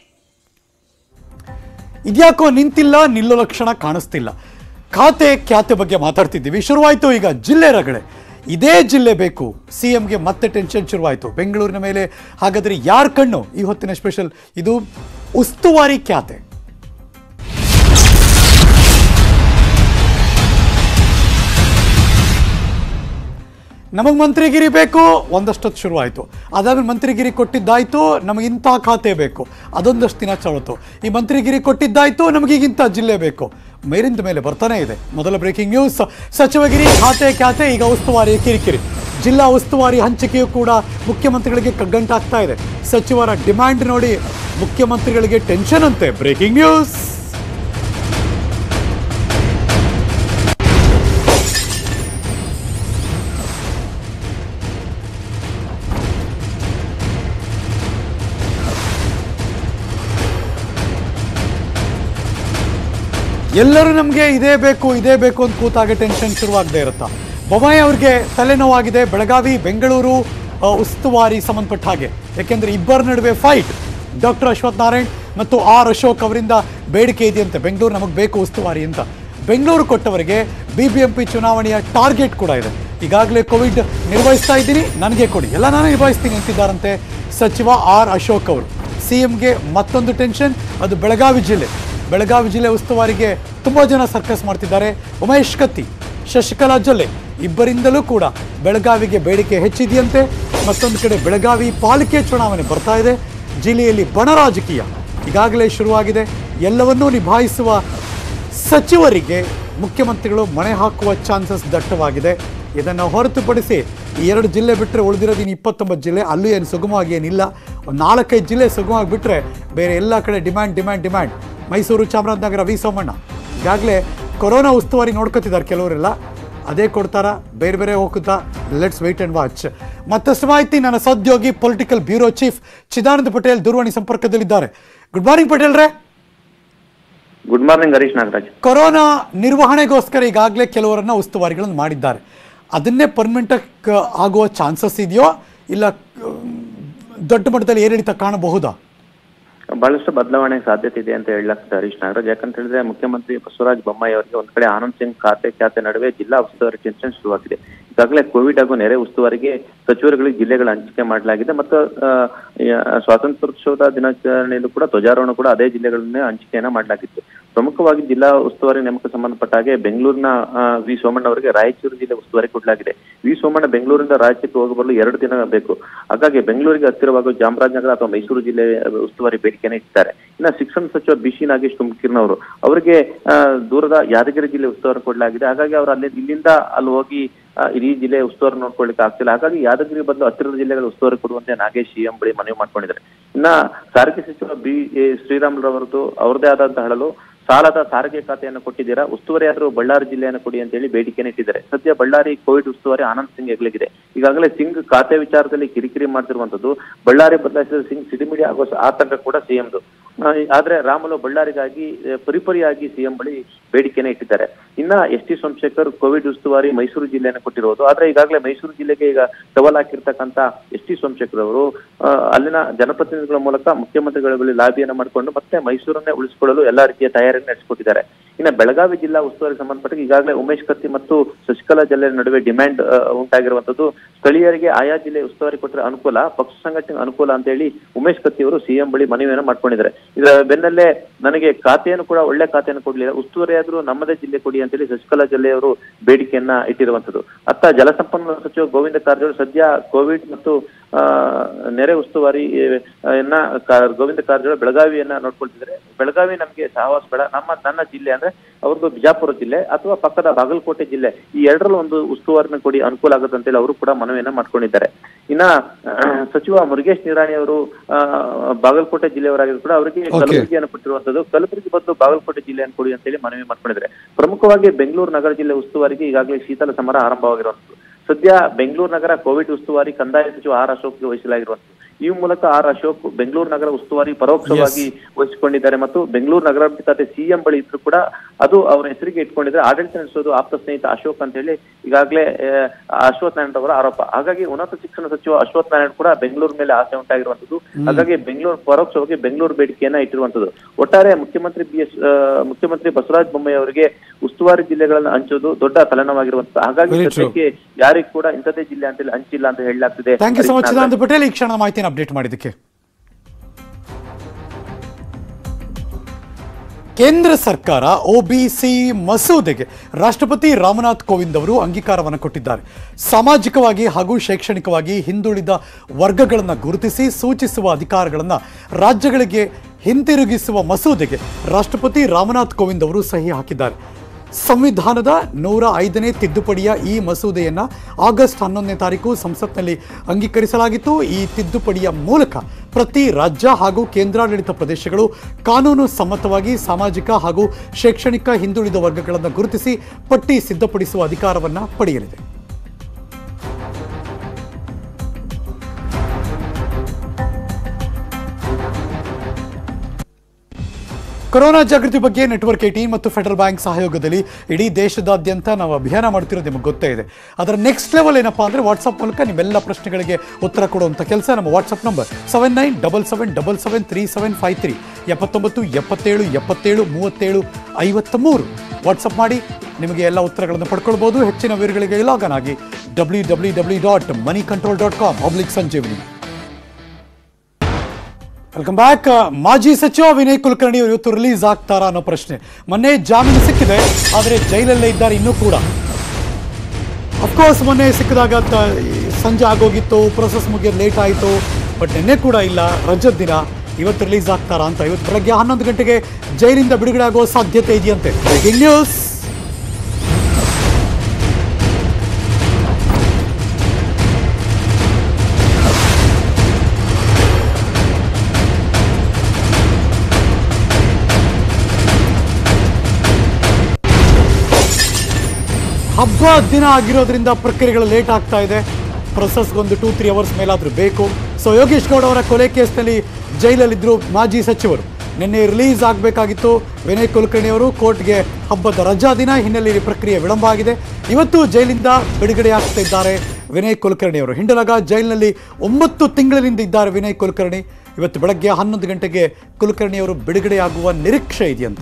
ಇದ್ಯಾಕೋ ನಿಂತಿಲ್ಲ ನಿಲ್ಲೋ ಲಕ್ಷಣ ಕಾಣಿಸ್ತಿಲ್ಲ ಖಾತೆ ಖ್ಯಾತೆ ಬಗ್ಗೆ ಮಾತಾಡ್ತಿದ್ದೀವಿ ಶುರುವಾಯಿತು ಈಗ ಜಿಲ್ಲೆ ರಗಳೆ ಇದೇ ಜಿಲ್ಲೆ ಬೇಕು ಸಿ ಎಂಗೆ ಮತ್ತೆ ಟೆನ್ಷನ್ ಶುರುವಾಯಿತು ಬೆಂಗಳೂರಿನ ಮೇಲೆ ಹಾಗಾದರೆ ಯಾರ ಕಣ್ಣು ಈ ಹೊತ್ತಿನ ಸ್ಪೆಷಲ್ ಇದು ಉಸ್ತುವಾರಿ ಖ್ಯಾತೆ ನಮಗೆ ಮಂತ್ರಿಗಿರಿ ಬೇಕು ಒಂದಷ್ಟೊತ್ತು ಶುರುವಾಯಿತು ಅದಾದ್ಮೇಲೆ ಮಂತ್ರಿಗಿರಿ ಕೊಟ್ಟಿದ್ದಾಯ್ತು ನಮಗೆ ಇಂಥ ಖಾತೆ ಬೇಕು ಅದೊಂದಷ್ಟು ದಿನ ಚಳತು ಈ ಮಂತ್ರಿಗಿರಿ ಕೊಟ್ಟಿದ್ದಾಯ್ತು ನಮಗೀಗ ಇಂಥ ಜಿಲ್ಲೆ ಬೇಕು ಮೇಲಿಂದ ಮೇಲೆ ಬರ್ತಾನೆ ಇದೆ ಮೊದಲ ಬ್ರೇಕಿಂಗ್ ನ್ಯೂಸ್ ಸಚಿವಗಿರಿ ಖಾತೆ ಖ್ಯಾತೆ ಈಗ ಉಸ್ತುವಾರಿ ಕಿರಿಕಿರಿ ಜಿಲ್ಲಾ ಉಸ್ತುವಾರಿ ಹಂಚಿಕೆಯು ಕೂಡ ಮುಖ್ಯಮಂತ್ರಿಗಳಿಗೆ ಕಗ್ಗಂಟಾಗ್ತಾ ಇದೆ ಸಚಿವರ ಡಿಮ್ಯಾಂಡ್ ನೋಡಿ ಮುಖ್ಯಮಂತ್ರಿಗಳಿಗೆ ಟೆನ್ಷನ್ ಅಂತೆ ಬ್ರೇಕಿಂಗ್ ನ್ಯೂಸ್ ಎಲ್ಲರೂ ನಮಗೆ ಇದೇ ಬೇಕು ಇದೇ ಬೇಕು ಅಂತ ಕೂತಾಗ ಟೆನ್ಷನ್ ಶುರುವಾಗದೇ ಇರುತ್ತಾ ಬೊಮ್ಮಾಯಿ ಅವ್ರಿಗೆ ತಲೆನೋವಾಗಿದೆ ಬೆಳಗಾವಿ ಬೆಂಗಳೂರು ಆ, ಉಸ್ತುವಾರಿ ಸಂಬಂಧಪಟ್ಟ ಹಾಗೆ ಯಾಕೆಂದ್ರೆ ಇಬ್ಬರ ನಡುವೆ ಫೈಟ್ ಡಾಕ್ಟರ್ ಅಶ್ವಥ್ ನಾರಾಯಣ್ ಮತ್ತು ಆರ್ ಅಶೋಕ್ ಅವರಿಂದ ಬೇಡಿಕೆ ಇದೆಯಂತೆ ಬೆಂಗಳೂರು ನಮಗೆ ಬೇಕು ಉಸ್ತುವಾರಿ ಅಂತ ಬೆಂಗಳೂರು ಕೊಟ್ಟವರಿಗೆ ಬಿ ಬಿ ಎಂ ಪಿ ಚುನಾವಣೆಯ ಟಾರ್ಗೆಟ್ ಕೂಡ ಇದೆ ಈಗಾಗಲೇ ಕೋವಿಡ್ ನಿರ್ವಹಿಸ್ತಾ ಇದ್ದೀನಿ ನನಗೆ ಕೊಡಿ ಎಲ್ಲ ನಾನೇ ನಿಭಾಯಿಸ್ತೀನಿ ಅಂತಿದ್ದಾರಂತೆ ಸಚಿವ ಆರ್ ಅಶೋಕ್ ಅವರು ಸಿ ಎಂಗೆ ಮತ್ತೊಂದು ಟೆನ್ಷನ್ ಅದು ಬೆಳಗಾವಿ ಜಿಲ್ಲೆ ಬೆಳಗಾವಿ ಜಿಲ್ಲೆ ಉಸ್ತುವಾರಿಗೆ ತುಂಬ ಜನ ಸರ್ಕಸ್ ಮಾಡ್ತಿದ್ದಾರೆ ಉಮೇಶ್ ಕತ್ತಿ ಶಶಿಕಲಾ ಜೊಲ್ಲೆ ಇಬ್ಬರಿಂದಲೂ ಕೂಡ ಬೆಳಗಾವಿಗೆ ಬೇಡಿಕೆ ಹೆಚ್ಚಿದೆಯಂತೆ ಮತ್ತೊಂದು ಕಡೆ ಬೆಳಗಾವಿ ಪಾಲಿಕೆ ಚುನಾವಣೆ ಬರ್ತಾ ಇದೆ ಜಿಲ್ಲೆಯಲ್ಲಿ ಬಣ ರಾಜಕೀಯ ಈಗಾಗಲೇ ಶುರುವಾಗಿದೆ ಎಲ್ಲವನ್ನೂ ನಿಭಾಯಿಸುವ ಸಚಿವರಿಗೆ ಮುಖ್ಯಮಂತ್ರಿಗಳು ಮಣೆ ಹಾಕುವ ಚಾನ್ಸಸ್ ದಟ್ಟವಾಗಿದೆ ಇದನ್ನು ಹೊರತುಪಡಿಸಿ ಈ ಎರಡು ಜಿಲ್ಲೆ ಬಿಟ್ಟರೆ ಉಳಿದಿರೋದು ಇನ್ನು ಇಪ್ಪತ್ತೊಂಬತ್ತು ಜಿಲ್ಲೆ ಅಲ್ಲೂ ಏನು ಸುಗಮವಾಗಿ ಏನಿಲ್ಲ ಒಂದು ನಾಲ್ಕೈದು ಜಿಲ್ಲೆ ಸುಗಮವಾಗಿ ಬಿಟ್ಟರೆ ಬೇರೆ ಎಲ್ಲ ಕಡೆ demand demand demand Mysuru Chamarajanagar V Somanna ಈಗಾಗಲೇ ಕೊರೋನಾ ಉಸ್ತುವಾರಿ ನೋಡ್ಕೊತಿದ್ದಾರೆ ಕೆಲವರೆಲ್ಲ ಅದೇ ಕೊಡ್ತಾರಾ ಬೇರೆ ಬೇರೆ ಹೋಗುತ್ತಾ ಲೆಟ್ಸ್ ವೆಯ್ಟ್ ಆ್ಯಂಡ್ ವಾಚ್ ಮತ್ತಷ್ಟು ಮಾಹಿತಿ ನನ್ನ ಸಹೋದ್ಯೋಗಿ political bureau chief Chidananda Patel ದೂರವಾಣಿ ಸಂಪರ್ಕದಲ್ಲಿದ್ದಾರೆ ಗುಡ್ ಮಾರ್ನಿಂಗ್ ಪಟೇಲ್ರೇ good morning Harish Nagaraj corona ನಿರ್ವಹಣೆಗೋಸ್ಕರ ಈಗಾಗಲೇ ಕೆಲವರನ್ನ ಉಸ್ತುವಾರಿಗಳನ್ನು ಮಾಡಿದ್ದಾರೆ ಅದನ್ನೇ ಪರ್ಮನೆಂಟ್ ಆಗುವ ಚಾನ್ಸಸ್ ಇದೆಯೋ ಇಲ್ಲ ಆ, ದೊಡ್ಡ ಮಟ್ಟದಲ್ಲಿ ಏರಿಳಿತ ಕಾಣಬಹುದಾ ಬಹಳಷ್ಟು ಬದಲಾವಣೆ ಸಾಧ್ಯತೆ ಇದೆ ಅಂತ ಹೇಳಲಾಗ್ತದೆ ಹರೀಶ್ ನಾಗರಾಜ್ ಯಾಕಂತ ಹೇಳಿದ್ರೆ ಮುಖ್ಯಮಂತ್ರಿ ಬಸವರಾಜ ಬೊಮ್ಮಾಯಿ ಅವರಿಗೆ ಒಂದ್ ಕಡೆ ಆನಂದ್ ಸಿಂಗ್ ಖಾತೆ ಖ್ಯಾತೆ ನಡುವೆ ಜಿಲ್ಲಾ ಉಸ್ತುವಾರಿ ಚಿಂತನೆ ಶುರುವಾಗಿದೆ ಈಗಾಗಲೇ ಕೋವಿಡ್ ಹಾಗೂ ನೆರೆ ಉಸ್ತುವಾರಿಗೆ ಸಚಿವರುಗಳಿಗೆ ಜಿಲ್ಲೆಗಳ ಹಂಚಿಕೆ ಮಾಡಲಾಗಿದೆ ಮತ್ತು ಆ, ಯಾ- ಸ್ವಾತಂತ್ರ್ಯೋತ್ಸವದ ದಿನಾಚರಣೆಯಲ್ಲೂ ಕೂಡ ಧ್ವಜಾರೋಹಣ ಕೂಡ ಅದೇ ಜಿಲ್ಲೆಗಳನ್ನೇ ಹಂಚಿಕೆಯನ್ನ ಮಾಡಲಾಗಿತ್ತು ಪ್ರಮುಖವಾಗಿ ಜಿಲ್ಲಾ ಉಸ್ತುವಾರಿ ನೇಮಕ ಸಂಬಂಧಪಟ್ಟ ಹಾಗೆ ಬೆಂಗಳೂರಿನ ಆ, ವಿ ಸೋಮಣ್ಣ ಅವರಿಗೆ ರಾಯಚೂರು ಜಿಲ್ಲೆ ಉಸ್ತುವಾರಿ ಕೊಡಲಾಗಿದೆ ವಿ ಸೋಮಣ್ಣ ಬೆಂಗಳೂರಿಂದ ರಾಜ್ಯಕ್ಕೆ ಹೋಗಿ ಬರಲು ಎರಡು ದಿನ ಬೇಕು ಹಾಗಾಗಿ ಬೆಂಗಳೂರಿಗೆ ಹತ್ತಿರವಾಗುವ ಚಾಮರಾಜನಗರ ಅಥವಾ ಮೈಸೂರು ಜಿಲ್ಲೆ ಉಸ್ತುವಾರಿ ಬೇಡಿಕೆಯನ್ನು ಇಟ್ಟಿದ್ದಾರೆ ಇನ್ನು ಶಿಕ್ಷಣ ಸಚಿವ ಬಿ ಸಿ ನಾಗೇಶ್ ತುಮಕಿರ್ನ್ ಅವರು ಅವರಿಗೆ ಆ, ದೂರದ ಯಾದಗಿರಿ ಜಿಲ್ಲೆ ಉಸ್ತುವಾರಿ ಕೊಡಲಾಗಿದೆ ಹಾಗಾಗಿ ಅವರು ಅಲ್ಲಿ ಇಲ್ಲಿಂದ ಅಲ್ಲಿ ಹೋಗಿ ಆ, ಇಡೀ ಜಿಲ್ಲೆ ಉಸ್ತುವಾರಿ ನೋಡ್ಕೊಳ್ಳಿಕ್ಕೆ ಆಗ್ತಿಲ್ಲ ಹಾಗಾಗಿ ಯಾದಗಿರಿ ಬದಲು ಹತ್ತಿರದ ಜಿಲ್ಲೆಗಳ ಉಸ್ತುವಾರಿ ಕೊಡುವಂತೆ ನಾಗೇಶ್ ಸಿಎಂ ಬಳಿ ಮನವಿ ಮಾಡ್ಕೊಂಡಿದ್ದಾರೆ ಇನ್ನ ಸಾರಿಗೆ ಸಚಿವ ಬಿ ಎ ಶ್ರೀರಾಮುಲುರವರದು ಅವ್ರದೇ ಆದಂತಹ ಹಳಲು ಸಾಲದ ಸಾರಿಗೆ ಖಾತೆಯನ್ನು ಕೊಟ್ಟಿದ್ದೀರಾ ಉಸ್ತುವಾರಿ ಆದರೂ ಬಳ್ಳಾರಿ ಜಿಲ್ಲೆಯನ್ನು ಕೊಡಿ ಅಂತ ಹೇಳಿ ಬೇಡಿಕೆಯನ್ನು ಇಟ್ಟಿದ್ದಾರೆ ಸದ್ಯ ಬಳ್ಳಾರಿ ಕೋವಿಡ್ ಉಸ್ತುವಾರಿ ಆನಂದ್ ಸಿಂಗ್ ಹೆಗ್ಲಿಗಿದೆ ಈಗಾಗಲೇ ಸಿಂಗ್ ಖಾತೆ ವಿಚಾರದಲ್ಲಿ ಕಿರಿಕಿರಿ ಮಾಡ್ತಿರುವಂತದ್ದು ಬಳ್ಳಾರಿ ಬದಲಾಯಿಸಿದ ಸಿಂಗ್ ಸಿಡಿಮಿಡಿ ಆಗೋ ಸ- ಆತಂಕ ಕೂಡ ಸಿಎಂದು ಆದ್ರೆ ರಾಮುಲು ಬಳ್ಳಾರಿಗಾಗಿ ಆ, ಪರಿಪರಿಯಾಗಿ ಸಿಎಂ ಬಳಿ ಬೇಡಿಕೆಯನ್ನು ಇಟ್ಟಿದ್ದಾರೆ ಇನ್ನ ಎಸ್ ಟಿ ಸೋಮಶೇಖರ್ ಕೋವಿಡ್ ಉಸ್ತುವಾರಿ ಮೈಸೂರು ಜಿಲ್ಲೆಯನ್ನು ಕೊಟ್ಟಿರೋದು ಆದ್ರೆ ಈಗಾಗಲೇ ಮೈಸೂರು ಜಿಲ್ಲೆಗೆ ಈಗ ಸವಾಲ್ ಹಾಕಿರ್ತಕ್ಕಂತ ಎಸ್ ಟಿ ಸೋಮಶೇಖರ್ ಅವರು ಆ, ಅಲ್ಲಿನ ಜನಪ್ರತಿನಿಧಿಗಳ ಮೂಲಕ ಮುಖ್ಯಮಂತ್ರಿಗಳ ಬಳಿ ಲಾಬಿಯನ್ನು ಮಾಡಿಕೊಂಡು ಮತ್ತೆ ಮೈಸೂರನ್ನೇ ಉಳಿಸಿಕೊಳ್ಳಲು ಎಲ್ಲಾ ರೀತಿಯ ತಯಾರಿಯನ್ನು ನಡೆಸಿಕೊಟ್ಟಿದ್ದಾರೆ ಇನ್ನು ಬೆಳಗಾವಿ ಜಿಲ್ಲಾ ಉಸ್ತುವಾರಿ ಸಂಬಂಧಪಟ್ಟ ಈಗಾಗಲೇ ಉಮೇಶ್ ಕತ್ತಿ ಮತ್ತು ಶಶಿಕಲಾ ಜಲ್ಲೆ ನಡುವೆ ಡಿಮ್ಯಾಂಡ್ ಉಂಟಾಗಿರುವಂತದ್ದು ಸ್ಥಳೀಯರಿಗೆ ಆಯಾ ಜಿಲ್ಲೆ ಉಸ್ತುವಾರಿ ಕೊಟ್ಟರೆ ಅನುಕೂಲ ಪಕ್ಷ ಸಂಘಟನೆ ಅನುಕೂಲ ಅಂತ ಹೇಳಿ ಉಮೇಶ್ ಕತ್ತಿ ಅವರು ಸಿಎಂ ಬಳಿ ಮನವಿಯನ್ನು ಮಾಡ್ಕೊಂಡಿದ್ದಾರೆ ಇದರ ಬೆನ್ನಲ್ಲೇ ನನಗೆ ಖಾತೆಯನ್ನು ಕೂಡ ಒಳ್ಳೆ ಖಾತೆಯನ್ನು ಕೊಡ್ಲಿಲ್ಲ ಉಸ್ತುವಾರಿ ಆದ್ರೂ ನಮ್ಮದೇ ಜಿಲ್ಲೆ ಕೊಡಿ ಅಂತೇಳಿ ಶಶಿಕಲಾ ಜಲ್ಲೆ ಅವರು ಬೇಡಿಕೆಯನ್ನ ಇಟ್ಟಿರುವಂತದ್ದು ಅತ್ತ ಜಲಸಂಪನ್ಮೂಲ ಸಚಿವ ಗೋವಿಂದ ಕಾರಜೋಳ ಸದ್ಯ ಕೋವಿಡ್ ಮತ್ತು ಆ, ನೆರೆ ಉಸ್ತುವಾರಿ ಆ, ಯನ್ನ ಕಾ- ಗೋವಿಂದ ಕಾರಜೋಳ ಬೆಳಗಾವಿಯನ್ನ ನೋಡ್ಕೊಳ್ತಿದ್ದಾರೆ ಬೆಳಗಾವಿ ನಮಗೆ ಸಹವಾಸ ಬೇಡ ನಮ್ಮ ನನ್ನ ಜಿಲ್ಲೆ ಅಂದ್ರೆ ಅವ್ರದ್ದು ಬಿಜಾಪುರ ಜಿಲ್ಲೆ ಅಥವಾ ಪಕ್ಕದ ಬಾಗಲಕೋಟೆ ಜಿಲ್ಲೆ ಈ ಎರಡರಲ್ಲಿ ಒಂದು ಉಸ್ತುವಾರಿನ ಕೊಡಿ ಅನುಕೂಲ ಆಗುತ್ತೆ ಅಂತೇಳಿ ಅವರು ಕೂಡ ಮನವಿಯನ್ನ ಮಾಡ್ಕೊಂಡಿದ್ದಾರೆ ಇನ್ನ ಆ, ಸಚಿವ ಮುರುಗೇಶ್ ನಿರಾಣಿ ಅವರು ಆ, ಬಾಗಲಕೋಟೆ ಜಿಲ್ಲೆಯವರಾಗಿದ್ರು ಕೂಡ ಅವರಿಗೆ Okay. ಕಲಬುರಗಿಯನ್ನು ಕೊಟ್ಟಿರುವಂತದ್ದು ಕಲಬುರಗಿ ಬದಲು ಬಾಗಲಕೋಟೆ ಜಿಲ್ಲೆಯನ್ನು ಕೊಡಿ ಅಂತೇಳಿ ಮನವಿ ಮಾಡ್ಕೊಂಡಿದ್ದಾರೆ ಪ್ರಮುಖವಾಗಿ ಬೆಂಗಳೂರು ನಗರ ಜಿಲ್ಲೆ ಉಸ್ತುವಾರಿಗೆ ಈಗಾಗಲೇ ಶೀತಲ ಸಮರ ಆರಂಭವಾಗಿರುವಂತದ್ದು ಸದ್ಯ ಬೆಂಗಳೂರು ನಗರ ಕೋವಿಡ್ ಉಸ್ತುವಾರಿ ಕಂದಾಯ ಸಚಿವ ಆರ್ ಅಶೋಕ್ಗೆ ವಹಿಸಲಾಗಿರುವಂತದ್ದು ಈ ಮೂಲಕ ಆರ್ ಅಶೋಕ್ ಬೆಂಗಳೂರು ನಗರ ಉಸ್ತುವಾರಿ ಪರೋಕ್ಷವಾಗಿ ವಹಿಸಿಕೊಂಡಿದ್ದಾರೆ ಮತ್ತು ಬೆಂಗಳೂರು ನಗರಾಭಿವೃದ್ಧಿ ಖಾತೆ ಸಿಎಂ ಬಳಿ ಇದ್ರು ಕೂಡ ಅದು ಅವರ ಹೆಸರಿಗೆ ಇಟ್ಕೊಂಡಿದ್ದಾರೆ ಆಡಳಿತ ನಡೆಸೋದು ಆಪ್ತ ಸ್ನೇಹಿತ ಅಶೋಕ್ ಅಂತ ಹೇಳಿ ಈಗಾಗಲೇ ಆ, ಅಶ್ವಥ್ ನಾರಾಯಣ ಅವರ ಆರೋಪ ಹಾಗಾಗಿ ಉನ್ನತ ಶಿಕ್ಷಣ ಸಚಿವ ಅಶ್ವಥ್ ನಾರಾಯಣ ಕೂಡ ಬೆಂಗಳೂರು ಮೇಲೆ ಆಸೆ ಉಂಟಾಗಿರುವಂತದ್ದು ಹಾಗಾಗಿ ಬೆಂಗಳೂರು ಪರೋಕ್ಷವಾಗಿ ಬೆಂಗಳೂರು ಬೇಡಿಕೆಯನ್ನ ಇಟ್ಟಿರುವಂತದ್ದು ಒಟ್ಟಾರೆ ಮುಖ್ಯಮಂತ್ರಿ ಬಿ ಎಸ್ ಮುಖ್ಯಮಂತ್ರಿ ಬಸವರಾಜ ಬೊಮ್ಮಾಯಿ ಅವರಿಗೆ ಉಸ್ತುವಾರಿ ಜಿಲ್ಲೆಗಳನ್ನು ಹಂಚೋದು ದೊಡ್ಡ ತಲೆನೋವಾಗಿರುವಂತದ್ದು ಹಾಗಾಗಿ Very true. ಸದ್ಯಕ್ಕೆ ಯಾರಿಗೂ ಕೂಡ ಇಂಥದ್ದೇ ಜಿಲ್ಲೆ ಅಂತ ಹಂಚಿಲ್ಲ ಅಂತ ಹೇಳಲಾಗ್ತಿದೆ thank you so much Harish Chidananda Patel ಈ ಕ್ಷಣದ ಮಾಹಿತಿನ ಅಪ್ಡೇಟ್ ಮಾಡಿದ್ದಕ್ಕೆ ಕೇಂದ್ರ ಸರ್ಕಾರ ಒಬಿಸಿ ಮಸೂದೆಗೆ ರಾಷ್ಟ್ರಪತಿ ರಾಮನಾಥ್ ಕೋವಿಂದ್ ಅವರು ಅಂಗೀಕಾರವನ್ನು ಕೊಟ್ಟಿದ್ದಾರೆ ಸಾಮಾಜಿಕವಾಗಿ ಹಾಗೂ ಶೈಕ್ಷಣಿಕವಾಗಿ ಹಿಂದುಳಿದ ವರ್ಗಗಳನ್ನು ಗುರುತಿಸಿ ಸೂಚಿಸುವ ಅಧಿಕಾರಗಳನ್ನು ರಾಜ್ಯಗಳಿಗೆ ಹಿಂತಿರುಗಿಸುವ ಮಸೂದೆಗೆ ರಾಷ್ಟ್ರಪತಿ ರಾಮನಾಥ್ ಕೋವಿಂದ್ ಅವರು ಸಹಿ ಹಾಕಿದ್ದಾರೆ ಸಂವಿಧಾನದ ನೂರ ಐದನೇ ತಿದ್ದುಪಡಿಯ ಈ ಮಸೂದೆಯನ್ನು ಆಗಸ್ಟ್ ಹನ್ನೊಂದನೇ ತಾರೀಕು ಸಂಸತ್ನಲ್ಲಿ ಅಂಗೀಕರಿಸಲಾಗಿತ್ತು ಈ ತಿದ್ದುಪಡಿಯ ಮೂಲಕ ಪ್ರತಿ ರಾಜ್ಯ ಹಾಗೂ ಕೇಂದ್ರಾಡಳಿತ ಪ್ರದೇಶಗಳು ಕಾನೂನು ಸಮ್ಮತವಾಗಿ ಸಾಮಾಜಿಕ ಹಾಗೂ ಶೈಕ್ಷಣಿಕ ಹಿಂದುಳಿದ ವರ್ಗಗಳನ್ನು ಗುರುತಿಸಿ ಪಟ್ಟಿ ಸಿದ್ಧಪಡಿಸುವ ಅಧಿಕಾರವನ್ನು ಪಡೆಯಲಿದೆ ಕೊರೋನಾ ಜಾಗೃತಿ ಬಗ್ಗೆ ನೆಟ್ವರ್ಕ್ ಏಟೀನ್ ಮತ್ತು ಫೆಡರಲ್ ಬ್ಯಾಂಕ್ ಸಹಯೋಗದಲ್ಲಿ ಇಡೀ ದೇಶದಾದ್ಯಂತ ನಾವು ಅಭಿಯಾನ ಮಾಡ್ತಿರೋದು ನಿಮಗೆ ಗೊತ್ತೇ ಇದೆ ಅದರ ನೆಕ್ಸ್ಟ್ ಲೆವೆಲ್ ಏನಪ್ಪಾ ಅಂದರೆ ವಾಟ್ಸಪ್ ಮೂಲಕ ನಿಮ್ಮೆಲ್ಲ ಪ್ರಶ್ನೆಗಳಿಗೆ ಉತ್ತರ ಕೊಡುವಂಥ ಕೆಲಸ ನಮ್ಮ WhatsApp number seven nine double seven double seven three seven five three ಎಪ್ಪತ್ತೊಂಬತ್ತು ಎಪ್ಪತ್ತೇಳು ಎಪ್ಪತ್ತೇಳು ಮೂವತ್ತೇಳು ಐವತ್ತ ಮೂರು ವಾಟ್ಸಪ್ ಮಾಡಿ ನಿಮಗೆ ಎಲ್ಲ ಉತ್ತರಗಳನ್ನು ಪಡ್ಕೊಳ್ಬೋದು ಹೆಚ್ಚಿನ ವಿವರಗಳಿಗೆ ಲಾಗನ್ ಆಗಿ W W W dot moneycontrol dot com public Sanjeevini welcome back ಮಾಜಿ ಸಚಿವ ವಿನಯ್ ಕುಲಕರ್ಣಿ ಅವರು ಇವತ್ತು ರಿಲೀಸ್ ಆಗ್ತಾರಾ ಅನ್ನೋ ಪ್ರಶ್ನೆ ಮೊನ್ನೆ ಜಾಮೀನು ಸಿಕ್ಕಿದೆ ಆದರೆ ಜೈಲಲ್ಲೇ ಇದ್ದಾರೆ ಇನ್ನೂ ಕೂಡ ಅಫ್ಕೋರ್ಸ್ ಮೊನ್ನೆ ಸಿಕ್ಕಿದಾಗ ತ- ಸಂಜೆ ಆಗೋಗಿತ್ತು ಪ್ರೊಸೆಸ್ ಮುಗಿಯೋದು ಲೇಟ್ ಆಯಿತು ಬಟ್ ನಿನ್ನೆ ಕೂಡ ಇಲ್ಲ ರಜದ ದಿನ ಇವತ್ತು ರಿಲೀಸ್ ಆಗ್ತಾರಾ ಅಂತ ಇವತ್ತು ಬೆಳಗ್ಗೆ ಹನ್ನೊಂದು ಗಂಟೆಗೆ ಜೈಲಿಂದ ಬಿಡುಗಡೆ ಆಗೋ ಸಾಧ್ಯತೆ ಇದೆಯಂತೆ ಬ್ರೇಕಿಂಗ್ ನ್ಯೂಸ್ ಹಬ್ಬ ದಿನ ಆಗಿರೋದ್ರಿಂದ ಪ್ರಕ್ರಿಯೆಗಳು ಲೇಟ್ ಆಗ್ತಾ ಇದೆ ಪ್ರೊಸೆಸ್ಗೊಂದು ಟೂ ತ್ರೀ ಅವರ್ಸ್ ಮೇಲಾದರೂ ಬೇಕು ಸೊ ಯೋಗೇಶ್ ಗೌಡ ಅವರ ಕೊಲೆ ಕೇಸ್ನಲ್ಲಿ ಜೈಲಲ್ಲಿದ್ದರು ಮಾಜಿ ಸಚಿವರು ನಿನ್ನೆ ರಿಲೀಸ್ ಆಗಬೇಕಾಗಿತ್ತು ವಿನಯ್ ಕುಲಕರ್ಣಿ ಅವರು ಕೋರ್ಟ್ಗೆ ಹಬ್ಬದ ರಜಾ ದಿನ ಹಿನ್ನೆಲೆಯಲ್ಲಿ ಪ್ರಕ್ರಿಯೆ ವಿಳಂಬ ಆಗಿದೆ ಇವತ್ತು ಜೈಲಿಂದ ಬಿಡುಗಡೆ ಆಗ್ತಾ ಇದ್ದಾರೆ ವಿನಯ್ ಕುಲಕರ್ಣಿ ಅವರು ಹಿಂಡಲಗ ಜೈಲಿನಲ್ಲಿ ಒಂಬತ್ತು ತಿಂಗಳಿನಿಂದ ಇದ್ದಾರೆ ವಿನಯ್ ಕುಲಕರ್ಣಿ ಇವತ್ತು ಬೆಳಗ್ಗೆ ಹನ್ನೊಂದು ಗಂಟೆಗೆ ಕುಲಕರ್ಣಿ ಅವರು ಬಿಡುಗಡೆಯಾಗುವ ನಿರೀಕ್ಷೆ ಇದೆಯಂತೆ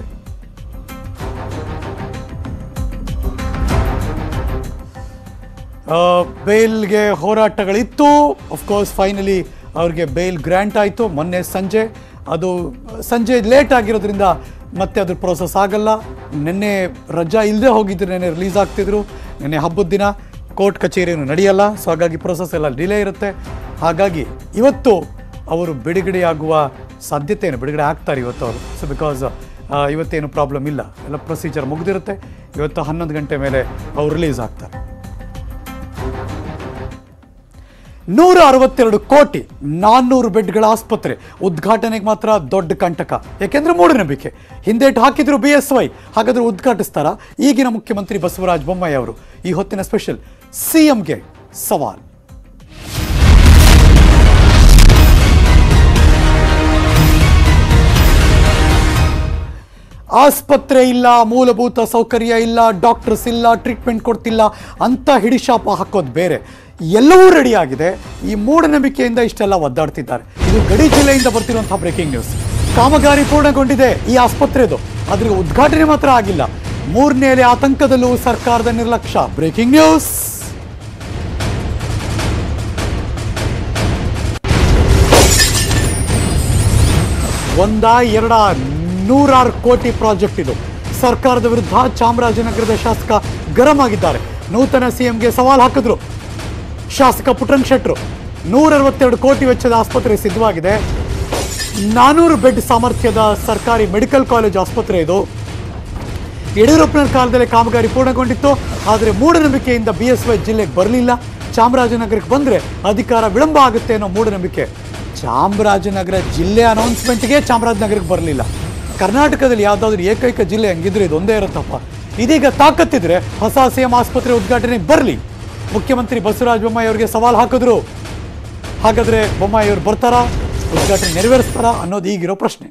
ಬೇಲ್ಗೆ ಹೋರಾಟಗಳಿತ್ತು ಅಫ್ಕೋರ್ಸ್ ಫೈನಲಿ ಅವ್ರಿಗೆ ಬೇಲ್ ಗ್ರ್ಯಾಂಟ್ ಆಯಿತು ಮೊನ್ನೆ ಸಂಜೆ ಅದು ಸಂಜೆ ಲೇಟ್ ಆಗಿರೋದ್ರಿಂದ ಮತ್ತೆ ಅದ್ರ ಪ್ರೋಸೆಸ್ ಆಗಲ್ಲ ನಿನ್ನೆ ರಜಾ ಇಲ್ಲದೆ ಹೋಗಿದ್ರು ನೆನ್ನೆ ರಿಲೀಸ್ ಆಗ್ತಿದ್ರು ನಿನ್ನೆ ಹಬ್ಬದ ದಿನ ಕೋರ್ಟ್ ಕಚೇರಿಯನ್ನು ನಡೆಯಲ್ಲ ಸೊ ಹಾಗಾಗಿ ಪ್ರೋಸೆಸ್ ಎಲ್ಲ ಡಿಲೇ ಇರುತ್ತೆ ಹಾಗಾಗಿ ಇವತ್ತು ಅವರು ಬಿಡುಗಡೆಯಾಗುವ ಸಾಧ್ಯತೆ ಏನು ಬಿಡುಗಡೆ ಆಗ್ತಾರೆ ಇವತ್ತು ಅವರು ಸೊ ಬಿಕಾಸ್ ಇವತ್ತೇನು ಪ್ರಾಬ್ಲಮ್ ಇಲ್ಲ ಎಲ್ಲ ಪ್ರೊಸೀಜರ್ ಮುಗಿದಿರುತ್ತೆ ಇವತ್ತು ಹನ್ನೊಂದು ಗಂಟೆ ಮೇಲೆ ಅವ್ರು ರಿಲೀಸ್ ಆಗ್ತಾರೆ ನೂರ ಅರವತ್ತೆರಡು ಕೋಟಿ ನಾನ್ನೂರು ಬೆಡ್ಗಳ ಆಸ್ಪತ್ರೆ ಉದ್ಘಾಟನೆಗೆ ಮಾತ್ರ ದೊಡ್ಡ ಕಂಟಕ ಯಾಕೆಂದ್ರೆ ಮೂಢನಂಬಿಕೆ ಹಿಂದೇಟು ಹಾಕಿದ್ರು ಬಿ ಎಸ್ ವೈ ಹಾಗಾದ್ರೆ ಉದ್ಘಾಟಿಸ್ತಾರ ಈಗಿನ ಮುಖ್ಯಮಂತ್ರಿ ಬಸವರಾಜ ಬೊಮ್ಮಾಯಿ ಅವರು ಈ ಹೊತ್ತಿನ ಸ್ಪೆಷಲ್ ಸಿಎಂಗೆ ಸವಾಲ್ ಆಸ್ಪತ್ರೆ ಇಲ್ಲ ಮೂಲಭೂತ ಸೌಕರ್ಯ ಇಲ್ಲ ಡಾಕ್ಟರ್ಸ್ ಇಲ್ಲ ಟ್ರೀಟ್ಮೆಂಟ್ ಕೊಡ್ತಿಲ್ಲ ಅಂತ ಹಿಡಿಶಾಪ ಹಾಕೋದು ಬೇರೆ ಎಲ್ಲವೂ ರೆಡಿ ಆಗಿದೆ ಈ ಮೂಢನಂಬಿಕೆಯಿಂದ ಇಷ್ಟೆಲ್ಲ ಒದ್ದಾಡ್ತಿದ್ದಾರೆ ಇದು ಗಡಿ ಜಿಲ್ಲೆಯಿಂದ ಬರ್ತಿರುವಂತಹ ಬ್ರೇಕಿಂಗ್ ನ್ಯೂಸ್ ಕಾಮಗಾರಿ ಪೂರ್ಣಗೊಂಡಿದೆ ಈ ಆಸ್ಪತ್ರೆದು ಅದ್ರ ಉದ್ಘಾಟನೆ ಮಾತ್ರ ಆಗಿಲ್ಲ ಮೂರನೇ ಅಲೆ ಆತಂಕದಲ್ಲೂ ಸರ್ಕಾರದ ನಿರ್ಲಕ್ಷ್ಯ ಬ್ರೇಕಿಂಗ್ ನ್ಯೂಸ್ ಒಂದ ಎರಡ ನೂರಾರು ಕೋಟಿ ಪ್ರಾಜೆಕ್ಟ್ ಇದು ಸರ್ಕಾರದ ವಿರುದ್ಧ ಚಾಮರಾಜನಗರದ ಶಾಸಕ ಗರಂ ಆಗಿದ್ದಾರೆ ನೂತನ ಸಿಎಂಗೆ ಸವಾಲ್ ಹಾಕಿದ್ರು ಶಾಸಕ ಪುಟ್ಟರಂಗ್ ಶೆಟ್ರು ನೂರ ಅರವತ್ತೆರಡು ಕೋಟಿ ವೆಚ್ಚದ ಆಸ್ಪತ್ರೆ ಸಿದ್ಧವಾಗಿದೆ ನಾನೂರು ಬೆಡ್ ಸಾಮರ್ಥ್ಯದ ಸರ್ಕಾರಿ ಮೆಡಿಕಲ್ ಕಾಲೇಜ್ ಆಸ್ಪತ್ರೆ ಇದು ಯಡಿಯೂರಪ್ಪನ ಕಾಲದಲ್ಲಿ ಕಾಮಗಾರಿ ಪೂರ್ಣಗೊಂಡಿತ್ತು ಆದರೆ ಮೂಢನಂಬಿಕೆಯಿಂದ ಬಿ ಎಸ್ ವೈ ಜಿಲ್ಲೆಗೆ ಬರಲಿಲ್ಲ ಚಾಮರಾಜನಗರಕ್ಕೆ ಬಂದರೆ ಅಧಿಕಾರ ವಿಳಂಬ ಆಗುತ್ತೆ ಅನ್ನೋ ಮೂಢನಂಬಿಕೆ ಚಾಮರಾಜನಗರ ಜಿಲ್ಲೆ ಅನೌನ್ಸ್ಮೆಂಟ್ಗೆ ಚಾಮರಾಜನಗರಕ್ಕೆ ಬರಲಿಲ್ಲ ಕರ್ನಾಟಕದಲ್ಲಿ ಯಾವುದಾದ್ರೂ ಏಕೈಕ ಜಿಲ್ಲೆ ಹಂಗಿದ್ರೆ ಇದೊಂದೇ ಇರುತ್ತಪ್ಪ ಇದೀಗ ತಾಕತ್ತಿದ್ರೆ ಹೊಸ ಸಿಎಂ ಆಸ್ಪತ್ರೆ ಉದ್ಘಾಟನೆ ಬರಲಿ ಮುಖ್ಯಮಂತ್ರಿ ಬಸವರಾಜ ಬೊಮ್ಮಾಯಿ ಅವರಿಗೆ ಸವಾಲು ಹಾಕಿದ್ರು ಹಾಗಾದ್ರೆ ಬೊಮ್ಮಾಯಿ ಅವರು ಬರ್ತಾರಾ ಉದ್ಘಾಟನೆ ನೆರವೇರಿಸ್ತಾರಾ ಅನ್ನೋದು ಈಗಿರೋ ಪ್ರಶ್ನೆ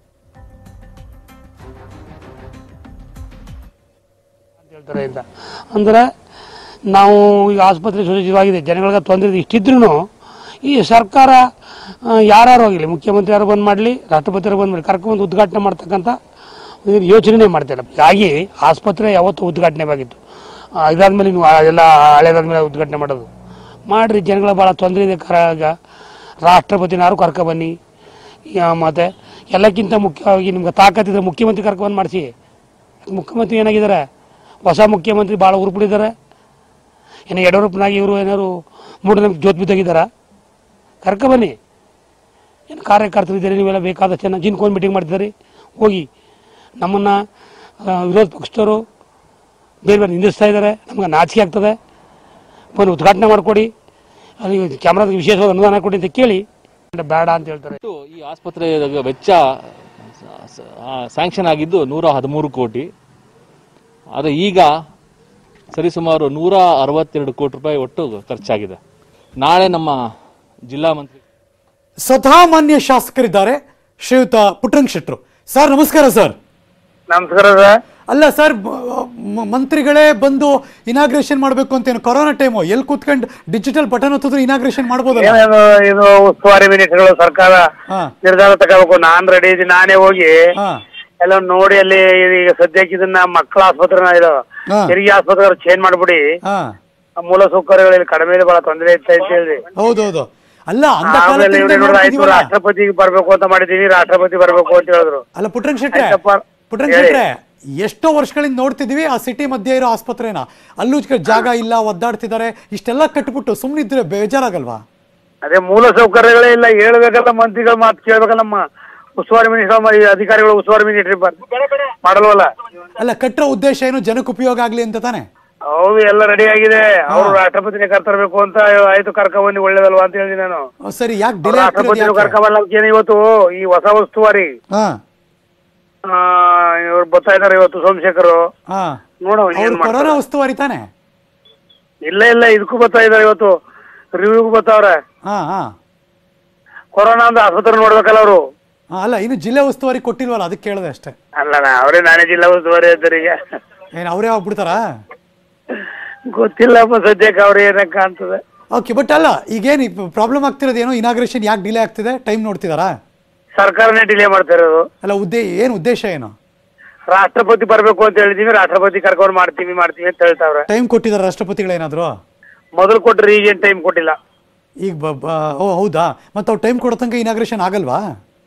ಹೇಳ್ತಾರೆ ಅಂತ ಅಂದರೆ ನಾವು ಈಗ ಆಸ್ಪತ್ರೆ ಸುಸಜ್ಜಿತವಾಗಿದೆ ಜನಗಳಿಗೆ ತೊಂದರೆ ಇಷ್ಟಿದ್ರೂ ಈ ಸರ್ಕಾರ ಯಾರು ಹೋಗಲಿ ಮುಖ್ಯಮಂತ್ರಿ ಯಾರು ಬಂದ್ ಮಾಡಲಿ ರಾಷ್ಟ್ರಪತಿಯವರು ಬಂದ್ ಮಾಡಲಿ ಕರ್ಕೊಂಡು ಉದ್ಘಾಟನೆ ಮಾಡ್ತಕ್ಕಂಥ ಒಂದು ಯೋಚನೆ ಮಾಡ್ತಿಲ್ಲ ಹೀಗಾಗಿ ಆಸ್ಪತ್ರೆ ಯಾವತ್ತೂ ಉದ್ಘಾಟನೆ ಆಗಿತ್ತು ಆ, ಇದಾದ್ಮೇಲೆ ನೀವು ಎಲ್ಲ ಹಳೇದಾದ್ಮೇಲೆ ಉದ್ಘಾಟನೆ ಮಾಡೋದು ಮಾಡಿರಿ ಜನಗಳ ಭಾಳ ತೊಂದರೆ ಇದೆ ಕರಾಗ ರಾಷ್ಟ್ರಪತಿನಾರು ಕರ್ಕೊಬನ್ನಿ ಮತ್ತು ಎಲ್ಲಕ್ಕಿಂತ ಮುಖ್ಯವಾಗಿ ನಿಮ್ಗೆ ತಾಕತ್ತಿದ್ರೆ ಮುಖ್ಯಮಂತ್ರಿ ಕರ್ಕೊಂಡ್ಬಂದು ಮಾಡಿಸಿ ಮುಖ್ಯಮಂತ್ರಿ ಏನಾಗಿದ್ದಾರೆ ಹೊಸ ಮುಖ್ಯಮಂತ್ರಿ ಭಾಳ ಉರುಪಿಡಿದ್ದಾರೆ ಏನು ಯಡಿಯೂರಪ್ಪನಾಗಿ ಇವರು ಏನಾದ್ರು ಮೂಢನಂಬಿಕೆ ಜೋತ್ ಬಿದ್ದಾಗಿದ್ದಾರ ಕರ್ಕೊಬನ್ನಿ ಏನು ಕಾರ್ಯಕರ್ತರು ಇದ್ದೀರಿ ನೀವೆಲ್ಲ ಬೇಕಾದಷ್ಟು ಜನ ಜಿನ್ಕೊಂಡು ಮೀಟಿಂಗ್ ಮಾಡ್ತಿದ್ದಾರೆ ಹೋಗಿ ನಮ್ಮನ್ನು ವಿರೋಧ ಪಕ್ಷದವರು ಬೇರೆ ಬೇರೆ ನಿಂದಿಸ್ತಾ ಇದ್ದಾರೆ ನಮ್ಗೆ ನಾಚಿಕೆ ಆಗ್ತದೆ ಬಂದು ಉದ್ಘಾಟನೆ ಮಾಡಿಕೊಡಿ ಅಲ್ಲಿ ಕ್ಯಾಮ್ರಾದ ವಿಶೇಷವಾದ ಅನುದಾನ ಕೊಡಿ ಅಂತ ಕೇಳಿ ಬೇಡ ಅಂತ ಹೇಳ್ತಾರೆ ಒಟ್ಟು ಈ ಆಸ್ಪತ್ರೆ ವೆಚ್ಚ ಸ್ಯಾಂಕ್ಷನ್ ಆಗಿದ್ದು ನೂರ ಹದಿಮೂರು ಕೋಟಿ ಆದರೆ ಈಗ ಸರಿಸುಮಾರು ನೂರ ಅರವತ್ತೆರಡು ಕೋಟಿ ರೂಪಾಯಿ ಒಟ್ಟು ಖರ್ಚಾಗಿದೆ ನಾಳೆ ನಮ್ಮ ಜಿಲ್ಲಾ ಮಂತ್ರಿ ಸ್ವತಃ ಮಾನ್ಯ ಶಾಸಕರಿದ್ದಾರೆ ಶ್ರೀಯುತ ಪುಟ್ಟರಂಗ್ ಶೆಟ್ರು ಸರ್ ನಮಸ್ಕಾರ ಸರ್ ನಮಸ್ಕಾರ ಸರ್ ಅಲ್ಲ ಸರ್ ಬ- ಮ- ಮಂತ್ರಿಗಳೇ ಬಂದು ಇನಾಗ್ರೇಷನ್ ಮಾಡಬೇಕು ಅಂತ ಏನು ಕೊರೋನಾ ಟೈಮು ಎಲ್ಲಿ ಕೂತ್ಕೊಂಡು ಡಿಜಿಟಲ್ ಬಟನ್ ಹೊತ್ತಿದ್ರು ಇನಾಗ್ರೇಷನ್ ಮಾಡ್ಬೋದಲ್ಲ ಏನೇನು ಇದು ಉಸ್ತುವಾರಿ ಮಿನಿಸ್ಟರ್ಗಳು ಸರ್ಕಾರ ಹಾ ನಿರ್ಧಾರ ತಗೋಬೇಕು ನಾನ್ ರೆಡಿ ಇದ್ದೀನಿ ನಾನೇ ಹೋಗಿ ಹಾ ಎಲ್ಲ ನೋಡಿ ಅಲ್ಲಿ ಈಗ ಸದ್ಯಕ್ಕೆ ಇದನ್ನ ಮಕ್ಕಳ ಆಸ್ಪತ್ರೆನ ಇದು ಹಾ. ಹೆರಿಗೆ ಆಸ್ಪತ್ರೆ ಚೇಂಜ್ ಮಾಡ್ಬಿಡಿ ಹಾ ಆ ಮೂಲ ಸೌಕರ್ಯಗಳಲ್ಲಿ ಕಡಿಮೆ ಇದೆ, ಬಹಳ ತೊಂದರೆ ಇತ್ತು ಅಂತ ಹೇಳಿ ಹೌದೌದು ಅಲ್ಲ ಅಂದ ಆಮೇಲೆ ಕಾಲದಿಂದ ಇವ್ರು ನೋಡಿದ್ರೆ ಆಯ್ತು ನೋಡ್ತಿದೀವಲ್ಲ. ರಾಷ್ಟ್ರಪತಿಗೆ ಬರ್ಬೇಕು ಅಂತ ಮಾಡಿದೀನಿ ರಾಷ್ಟ್ರಪತಿ ಬರ್ಬೇಕು ಅಂತ ಹೇಳಿದ್ರು ಅಲ್ಲ ಪುಟ್ಟರಂಗ್ ಶೆಟ್ರೆ ಆಯ್ತಪ್ಪ. ಪುಟ್ಟರಂಗ್ ಹೇಳಿ. ಶೆಟ್ರೆ ಎಷ್ಟೋ ವರ್ಷಗಳಿಂದ ನೋಡ್ತಿದೀವಿ ಆ ಸಿಟಿ ಮಧ್ಯೆ ಇರೋ ಆಸ್ಪತ್ರೆನ ಅಲ್ಲೂ ಕ- ಜಾಗ ಇಲ್ಲ ಒದ್ದಾಡ್ತಿದ್ದಾರೆ ಇಷ್ಟೆಲ್ಲ ಕಟ್ಬಿಟ್ಟು ಸುಮ್ಮನಿದ್ರೆ ಬೇಜಾರಾಗಲ್ವಾ ಅದೇ ಮೂಲ ಸೌಕರ್ಯಗಳೇ ಇಲ್ಲ ಹೇಳ್ಬೇಕಲ್ಲ ಮಂತ್ರಿಗಳ ಮಾತು ಕೇಳ್ಬೇಕಲ್ಲ ನಮ್ಮ ಉಸ್ತುವಾರಿ ಮಿನಿಸ್ಟರ್ ಅಧಿಕಾರಿಗಳು ಉಸ್ತುವಾರಿ ಮಿನಿಸ್ಟ್ರಿ ಮಾಡಲ್ವಲ್ಲ ಅಲ್ಲ ಕಟ್ಟರೋ ಉದ್ದೇಶ ಏನು ಜನಕ್ಕೆ ಉಪಯೋಗ ಆಗ್ಲಿ ಅಂತ ತಾನೆ ಹೌದು ಎಲ್ಲ ರೆಡಿ ಆಗಿದೆ ಅವರು ರಾಷ್ಟ್ರಪತಿನೇ ಕರ್ತರ್ಬೇಕು ಅಂತ ಆಯ್ತು ಕರ್ಕ ಬನ್ನಿ ಒಳ್ಳೇದಲ್ವಾ ಅಂತ ಹೇಳಿ ನಾನು ಅಹ್, ಸರಿ ಯಾಕೆ ಡಿಲೇ ರಾಷ್ಟ್ರಪತಿ ಕರ್ಕ ಬರ್ಲಿಕ್ಕೆ ಇವತ್ತು ಈ ಹೊಸ ಉಸ್ತುವಾರಿ ಹಾ ಆ, ಇವ್ರು ಬರ್ತಾ ಇದಾರೆ ಇವತ್ತು ಸೋಮಶೇಖರ್ ಹಾ ನೋಡೋ ಅವ್ರು ಏನ್ ಕೊರೋನಾ ಮಾಡ್ತಾರೆ ಉಸ್ತುವಾರಿ ತಾನೆ ಇಲ್ಲ ಇಲ್ಲ ಇದಕ್ಕೂ ಬರ್ತಾ ಇದಾರೆ ಇವತ್ತು ರಿವ್ಯೂಗೂ ಬರ್ತಾವ್ರೆ ಹಾ ಹಾ ಕೊರೋನಾ ಅಂತ ಆಸ್ಪತ್ರೆ ನೋಡ್ಬೇಕಲ್ಲ ಅವರು ಹಾ, ಅಲ್ಲ ಇನ್ನು ಜಿಲ್ಲೆ ಉಸ್ತುವಾರಿ ಕೊಟ್ಟಿಲ್ವಲ್ಲ ಅದಕ್ಕೆ ಕೇಳಿದೆ ಅಷ್ಟೇ ಅಲ್ಲ ಅವರೇ ನಾನೇ ಜಿಲ್ಲಾ ಉಸ್ತುವಾರಿ ಇದ್ದಾರೆ ಈಗ ಏನು ಅವರೇ ಹೋಗ್ಬಿಡ್ತಾರಾ ಗೊತ್ತಿಲ್ಲಪ್ಪ ಸದ್ಯಕ್ಕೆ ಅವ್ರು ಏನಕ್ಕ ಅಂತದೆ ಓಕೆ ಬಟ್ ಅಲ್ಲ ಈಗೇನು ಪ್ರಾಬ್ಲಮ್ ಆಗ್ತಿರೋದು ಏನೋ ಇನಾಗ್ರೇಷನ್ ಯಾಕೆ ಡಿಲೇ ಆಗ್ತಿದೆ ಟೈಮ್ ನೋಡ್ತಿದಾರಾ ಸರ್ಕಾರನೇ ಡಿಲೇ ಮಾಡ್ತಾ ಇರೋದು ಅಲ್ಲ ಉದ್ದೇ ಏನು ಉದ್ದೇಶ ಏನು ರಾಷ್ಟ್ರಪತಿ ಬರ್ಬೇಕು ಅಂತ ಹೇಳಿದೀವಿ ರಾಷ್ಟ್ರಪತಿ ಕರ್ಕೊಂಡು ಮಾಡ್ತೀವಿ ಮಾಡ್ತೀವಿ ಅಂತ ಹೇಳ್ತಾವ್ರೆ ಟೈಮ್ ಕೊಟ್ಟಿದ್ದಾರೆ ರಾಷ್ಟ್ರಪತಿಗಳೇನಾದ್ರು ಮೊದಲು ಕೊಟ್ರೆ ಈಗೇನ್ ಟೈಮ್ ಕೊಟ್ಟಿಲ್ಲ ಈಗ ಬ- ಬ- ಓ ಹೌದಾ ಮತ್ತೆ ಅವ್ರು ಟೈಮ್ ಕೊಡೋ ತನಕ ಇನಾಗ್ರೇಷನ್ ಆಗಲ್ವಾ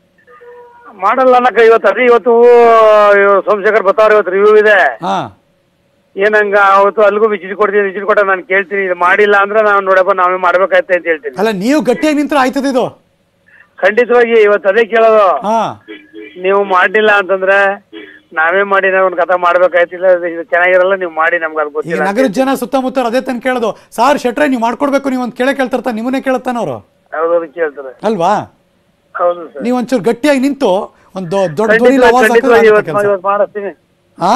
ಮಾಡಲ್ಲ ಅನ್ನಕ ಇವತ್ತು ಅದೇ ಇವತ್ತು ಇವ್ರು ಸೋಮಶೇಖರ್ ಬರ್ತಾವ್ರೆ ಇವತ್ತು ರಿವ್ಯೂ ಇದೆ ಹಾ ಏನಂಗ ಅವತ್ತು ಅಲ್ಲಿಗೂ ವಿಸಿಟ್ ಕೊಡ್ತೀನಿ ವಿಸಿಟ್ ಕೊಟ್ಟ ನಾನು ಕೇಳ್ತೀನಿ ಇದು ಮಾಡಿಲ್ಲ ಅಂದ್ರೆ ನಾನು ನೋಡಪ್ಪ ನಾವೇ ಮಾಡ್ಬೇಕಾಯ್ತೆ ಅಂತ ಹೇಳ್ತೀನಿ ಅಲ್ಲ ನೀವು ಗಟ್ಟಿಯಾಗಿ ನಿಂತ್ರೆ ಆಯ್ತದ ಇದು ಖಂಡಿತವಾಗಿ ಇವತ್ತು ಅದೇ ಕೇಳೋದು ಹಾ ನೀವು ಮಾಡಿಲ್ಲ ಅಂತಂದ್ರೆ ನಾವೇ ಮಾಡಿ ನಾವು ಒಂದು ಕಥೆ ಮಾಡ್ಬೇಕಾಯ್ತಿಲ್ಲ ಇದು ಚೆನ್ನಾಗಿರಲ್ಲ ನೀವು ಮಾಡಿ ನಮ್ಗೆ ಅದು ಈಗ ಗೊತ್ತಿಲ್ಲ ನಗರದ ಜನ ಸುತ್ತಮುತ್ತ ಅದೇ ತನಕ ಕೇಳೋದು ಸಾರ್ ಶೆಟ್ರೆ ನೀವು ಮಾಡ್ಕೊಡ್ಬೇಕು ನೀವು ಒಂದು ಕೇಳೇ ಕೇಳ್ತಾರ ನಿಮ್ಮನ್ನೇ ಕೇಳ್ತಾನ ಅವರು ಹೌದು ಅದು ಕೇಳ್ತಾರೆ ಅಲ್ವಾ ಹೌದು ಸರ್ ನೀವು ಒಂಚೂರು ಗಟ್ಟಿಯಾಗಿ ನಿಂತು ಒಂದು ದೊಡ್ಡ ಧ್ವನಿ ಖಂಡಿತವಾಗಿ ಆವಾಜ್ ಹಾಕಿದ್ರೆ ಖಂಡಿತವಾಗಿ ಆಗುತ್ತೆ ಇವತ್ತು ಕೆಲ್ಸ. ಇವತ್ತು ಮಾಡಿಸ್ತೀನಿ ಹಾ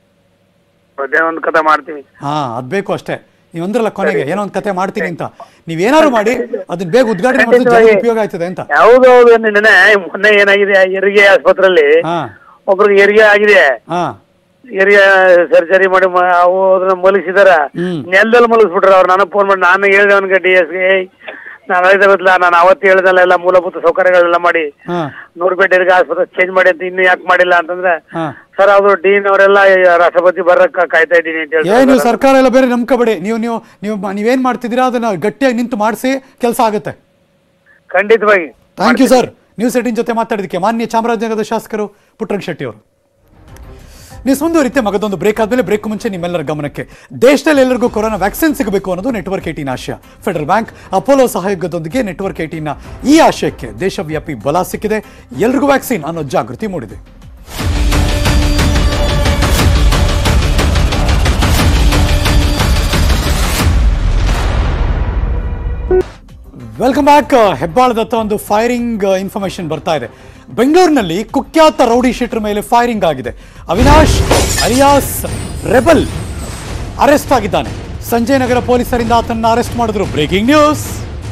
ಅದೇ ಒಂದು ಕಥೆ ಮಾಡ್ತೀವಿ ಹಾ ಅದ್ ಬೇಕು ಅಷ್ಟೇ ನೀವು ಅಂದ್ರಲ್ಲ ಕೊನೆಗೆ ಏನೋ ಒಂದು ಕತೆ ಮಾಡ್ತೀನಿ ಅಂತ ನೀವೇನಾದ್ರು ಮಾಡಿ ಅದನ್ನ ಬೇಗ ಉದ್ಘಾಟನೆ ಮಾಡಿದ್ರೆ ಜನ ಉಪಯೋಗ ಆಯ್ತದೆ ಅಂತ ಹೌದು ಹೌದು ನಿನ್ನೆ ಮೊನ್ನೆ ಏನಾಗಿದೆ ಹೆರಿಗೆ ಆಸ್ಪತ್ರೆಯಲ್ಲಿ ಹಾ ಒಬ್ರಿಗೆ ಹೆರಿಗೆ ಆಗಿದೆ ಹಾ ಹೆರಿಗೆ ಸರ್ಜರಿ ಮಾಡಿ ಮ- ಅವು ಅದನ್ನ ಮಲಗಿಸಿದಾರ ಹ್ಮ್. ನೆಲದಲ್ಲಿ ಮಲಗಿಸ್ಬಿಟ್ರ ಅವ್ರು ನನಗೆ ಫೋನ್ ಮಾಡಿ ನಾನು ಹೇಳಿದೆ ಅವನಿಗೆ ಡಿ ಎಸ್ಗೆ ನಾನು ಹೇಳಿದೆ ಗೊತ್ತಿಲ್ಲ ನಾನು ಅವತ್ತು ಹೇಳ್ದಲ್ಲ ಎಲ್ಲ ಮೂಲಭೂತ ಸೌಕರ್ಯಗಳೆಲ್ಲ ಮಾಡಿ ಹಾ ನೂರು ಬೆಡ್ ಹೆರಿಗೆ ಆಸ್ಪತ್ರೆ ಚೇಂಜ್ ಮಾಡಿ ಅಂತ ಇನ್ನು ಯಾಕೆ ಮಾಡಿಲ್ಲ ಅಂತಂದ್ರೆ ಹಾ ಸರ್ ಅದು ಡೀನ್ ಅವರೆಲ್ಲ ರಾಷ್ಟ್ರಪತಿ ಬರಕ್ ಕಾಯ್ತಾ ಇದ್ದೀನಿ ಅಂತ ಏ ನೀವು ಹೇಳ್ತಾರೆ ಸರ್ಕಾರ ಎಲ್ಲ ಬೇರೆ ನಂಬ್ಕೋಬೇಡಿ ನೀವು ನೀವು ನೀವು ನೀವೇನ್ ಮಾಡ್ತಿದ್ದೀರಾ ಅದನ್ನ ಗಟ್ಟಿಯಾಗಿ ನಿಂತು ಮಾಡಿಸಿ ಕೆಲಸ ಆಗುತ್ತೆ ಖಂಡಿತವಾಗಿ thank you sir News eighteen ಜೊತೆ ಮಾತಾಡಿದಕ್ಕೆ ಮಾನ್ಯ ಚಾಮರಾಜನಗರದ ಶಾಸಕರು ಪುಟ್ಟರಂಗ ಶೆಟ್ಟಿ ಅವರು ನೀವು ಮುಂದುವರಿತೆ ಮಗದೊಂದು ಬ್ರೇಕ್ ಆದಮೇಲೆ ಬ್ರೇಕ್ ಮುಂಚೆ ನಿಮ್ಮೆಲ್ಲರ ಗಮನಕ್ಕೆ ದೇಶದಲ್ಲಿ ಎಲ್ಲರಿಗೂ ಕೊರೋನಾ ವ್ಯಾಕ್ಸಿನ್ ಸಿಗಬೇಕು ಅನ್ನೋದು ನೆಟ್ವರ್ಕ್ ಏಟೀನ್ ಆಶಯ ಫೆಡರಲ್ ಬ್ಯಾಂಕ್ ಅಪೋಲೋ ಸಹಯೋಗದೊಂದಿಗೆ ನೆಟ್ವರ್ಕ್ ಏಟೀನ್ನ ಈ ಆಶಯಕ್ಕೆ ದೇಶವ್ಯಾಪಿ ಬಲ ಸಿಕ್ಕಿದೆ ಎಲ್ರಿಗೂ ವ್ಯಾಕ್ಸಿನ್ ಅನ್ನೋ ಜಾಗೃತಿ ಮೂಡಿದೆ ವೆಲ್ಕಮ್ ಬ್ಯಾಕ್ ಹೆಬ್ಬಾಳದತ್ತ ಒಂದು ಫೈರಿಂಗ್ ಇನ್ಫಾರ್ಮೇಶನ್ ಬರ್ತಾ ಇದೆ ಬೆಂಗಳೂರಿನಲ್ಲಿ ಕುಖ್ಯಾತ ರೌಡಿ ಶೀಟರ್ ಮೇಲೆ ಫೈರಿಂಗ್ ಆಗಿದೆ ಅವಿನಾಶ್ ಅಲಿಯಾಸ್ ರೆಬಲ್ ಅರೆಸ್ಟ್ ಆಗಿದ್ದಾನೆ ಸಂಜಯ್ ನಗರ ಪೊಲೀಸರಿಂದ ಆತನನ್ನ ಅರೆಸ್ಟ್ ಮಾಡಿದ್ರು ಬ್ರೇಕಿಂಗ್ ನ್ಯೂಸ್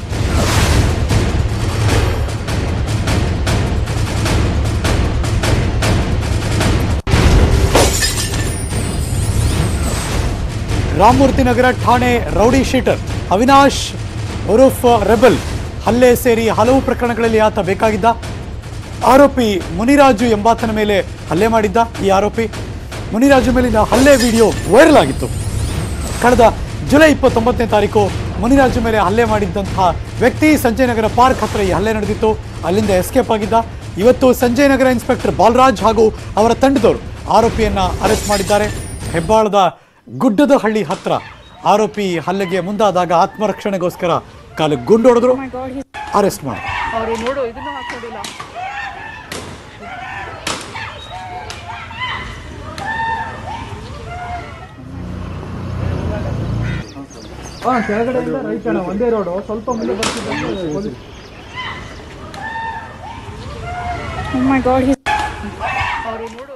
ರಾಮಮೂರ್ತಿ ನಗರ ಠಾಣೆ ರೌಡಿ ಶೀಟರ್ ಅವಿನಾಶ್ ಉರುಫ್ ರೆಬಲ್ ಹಲ್ಲೆ ಸೇರಿ ಹಲವು ಪ್ರಕರಣಗಳಲ್ಲಿ ಆತ ಬೇಕಾಗಿದ್ದ ಆರೋಪಿ ಮುನಿರಾಜು ಎಂಬಾತನ ಮೇಲೆ ಹಲ್ಲೆ ಮಾಡಿದ್ದ ಈ ಆರೋಪಿ ಮುನಿರಾಜು ಮೇಲಿನ ಹಲ್ಲೆ ವಿಡಿಯೋ ವೈರಲ್ ಆಗಿತ್ತು ಕಳೆದ ಜುಲೈ ಇಪ್ಪತ್ತೊಂಬತ್ತನೇ ತಾರೀಕು ಮುನಿರಾಜು ಮೇಲೆ ಹಲ್ಲೆ ಮಾಡಿದ್ದಂತಹ ವ್ಯಕ್ತಿ ಸಂಜಯ್ ನಗರ ಪಾರ್ಕ್ ಹತ್ರ ಈ ಹಲ್ಲೆ ನಡೆದಿತ್ತು ಅಲ್ಲಿಂದ ಎಸ್ಕೇಪ್ ಆಗಿದ್ದ ಇವತ್ತು ಸಂಜಯ್ ನಗರ ಇನ್ಸ್ಪೆಕ್ಟರ್ ಬಾಲರಾಜ್ ಹಾಗೂ ಅವರ ತಂಡದವರು ಆರೋಪಿಯನ್ನ ಅರೆಸ್ಟ್ ಮಾಡಿದ್ದಾರೆ ಹೆಬ್ಬಾಳದ ಗುಡ್ಡದ ಹಳ್ಳಿ ಹತ್ರ ಆರೋಪಿ ಹಲ್ಲೆಗೆ ಮುಂದಾದಾಗ ಆತ್ಮರಕ್ಷಣೆಗೋಸ್ಕರ ಕಾಲು ಗುಂಡೊಡೆದ್ರು ಅರೆಸ್ಟ್ ಮಾಡಿ ಅವರು ನೋಡು ಇದನ್ನು ಹಾಕೊಂಡಿಲ್ಲ ಕೆಳಗಡೆಯಿಂದ ರೈಟ್ ಅಣ್ಣ ಒಂದೇ ರೋಡು ಸ್ವಲ್ಪ ಮುಂದೆ ಬರ್ತಿದ್ದಂಗೆ Oh my god, he's... ಅವರು ನೋಡು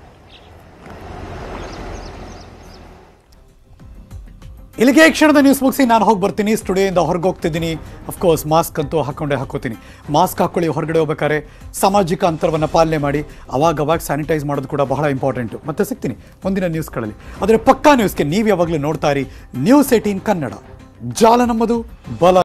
ಇಲ್ಲಿಗೆ ಈ ಕ್ಷಣದ ನ್ಯೂಸ್ ಮುಗಿಸಿ ನಾನು ಹೋಗಿ ಬರ್ತೀನಿ ಸ್ಟುಡಿಯೋಯಿಂದ ಹೊರಗೆ ಹೋಗ್ತಿದ್ದೀನಿ ಅಫ್ಕೋರ್ಸ್ ಮಾಸ್ಕ್ ಅಂತೂ ಹಾಕೊಂಡೇ ಹಾಕೋತೀನಿ ಮಾಸ್ಕ್ ಹಾಕೊಳ್ಳಿ ಹೊರಗಡೆ ಹೋಗ್ಬೇಕಾದ್ರೆ ಸಾಮಾಜಿಕ ಅಂತರವನ್ನು ಪಾಲನೆ ಮಾಡಿ ಅವಾಗ ಅವಾಗ ಸ್ಯಾನಿಟೈಸ್ ಮಾಡೋದು ಕೂಡ ಬಹಳ ಇಂಪಾರ್ಟೆಂಟು ಮತ್ತೆ ಸಿಗ್ತೀನಿ ಮುಂದಿನ ನ್ಯೂಸ್ಗಳಲ್ಲಿ ಆದರೆ ಪಕ್ಕಾ ನ್ಯೂಸ್ಗೆ ನೀವು ಯಾವಾಗಲೂ ನೋಡ್ತಾ ಇರಿ ನ್ಯೂಸ್ ಏಟೀನ್ ಕನ್ನಡ ಜಾಲ ನಮ್ಮದು ಬಲ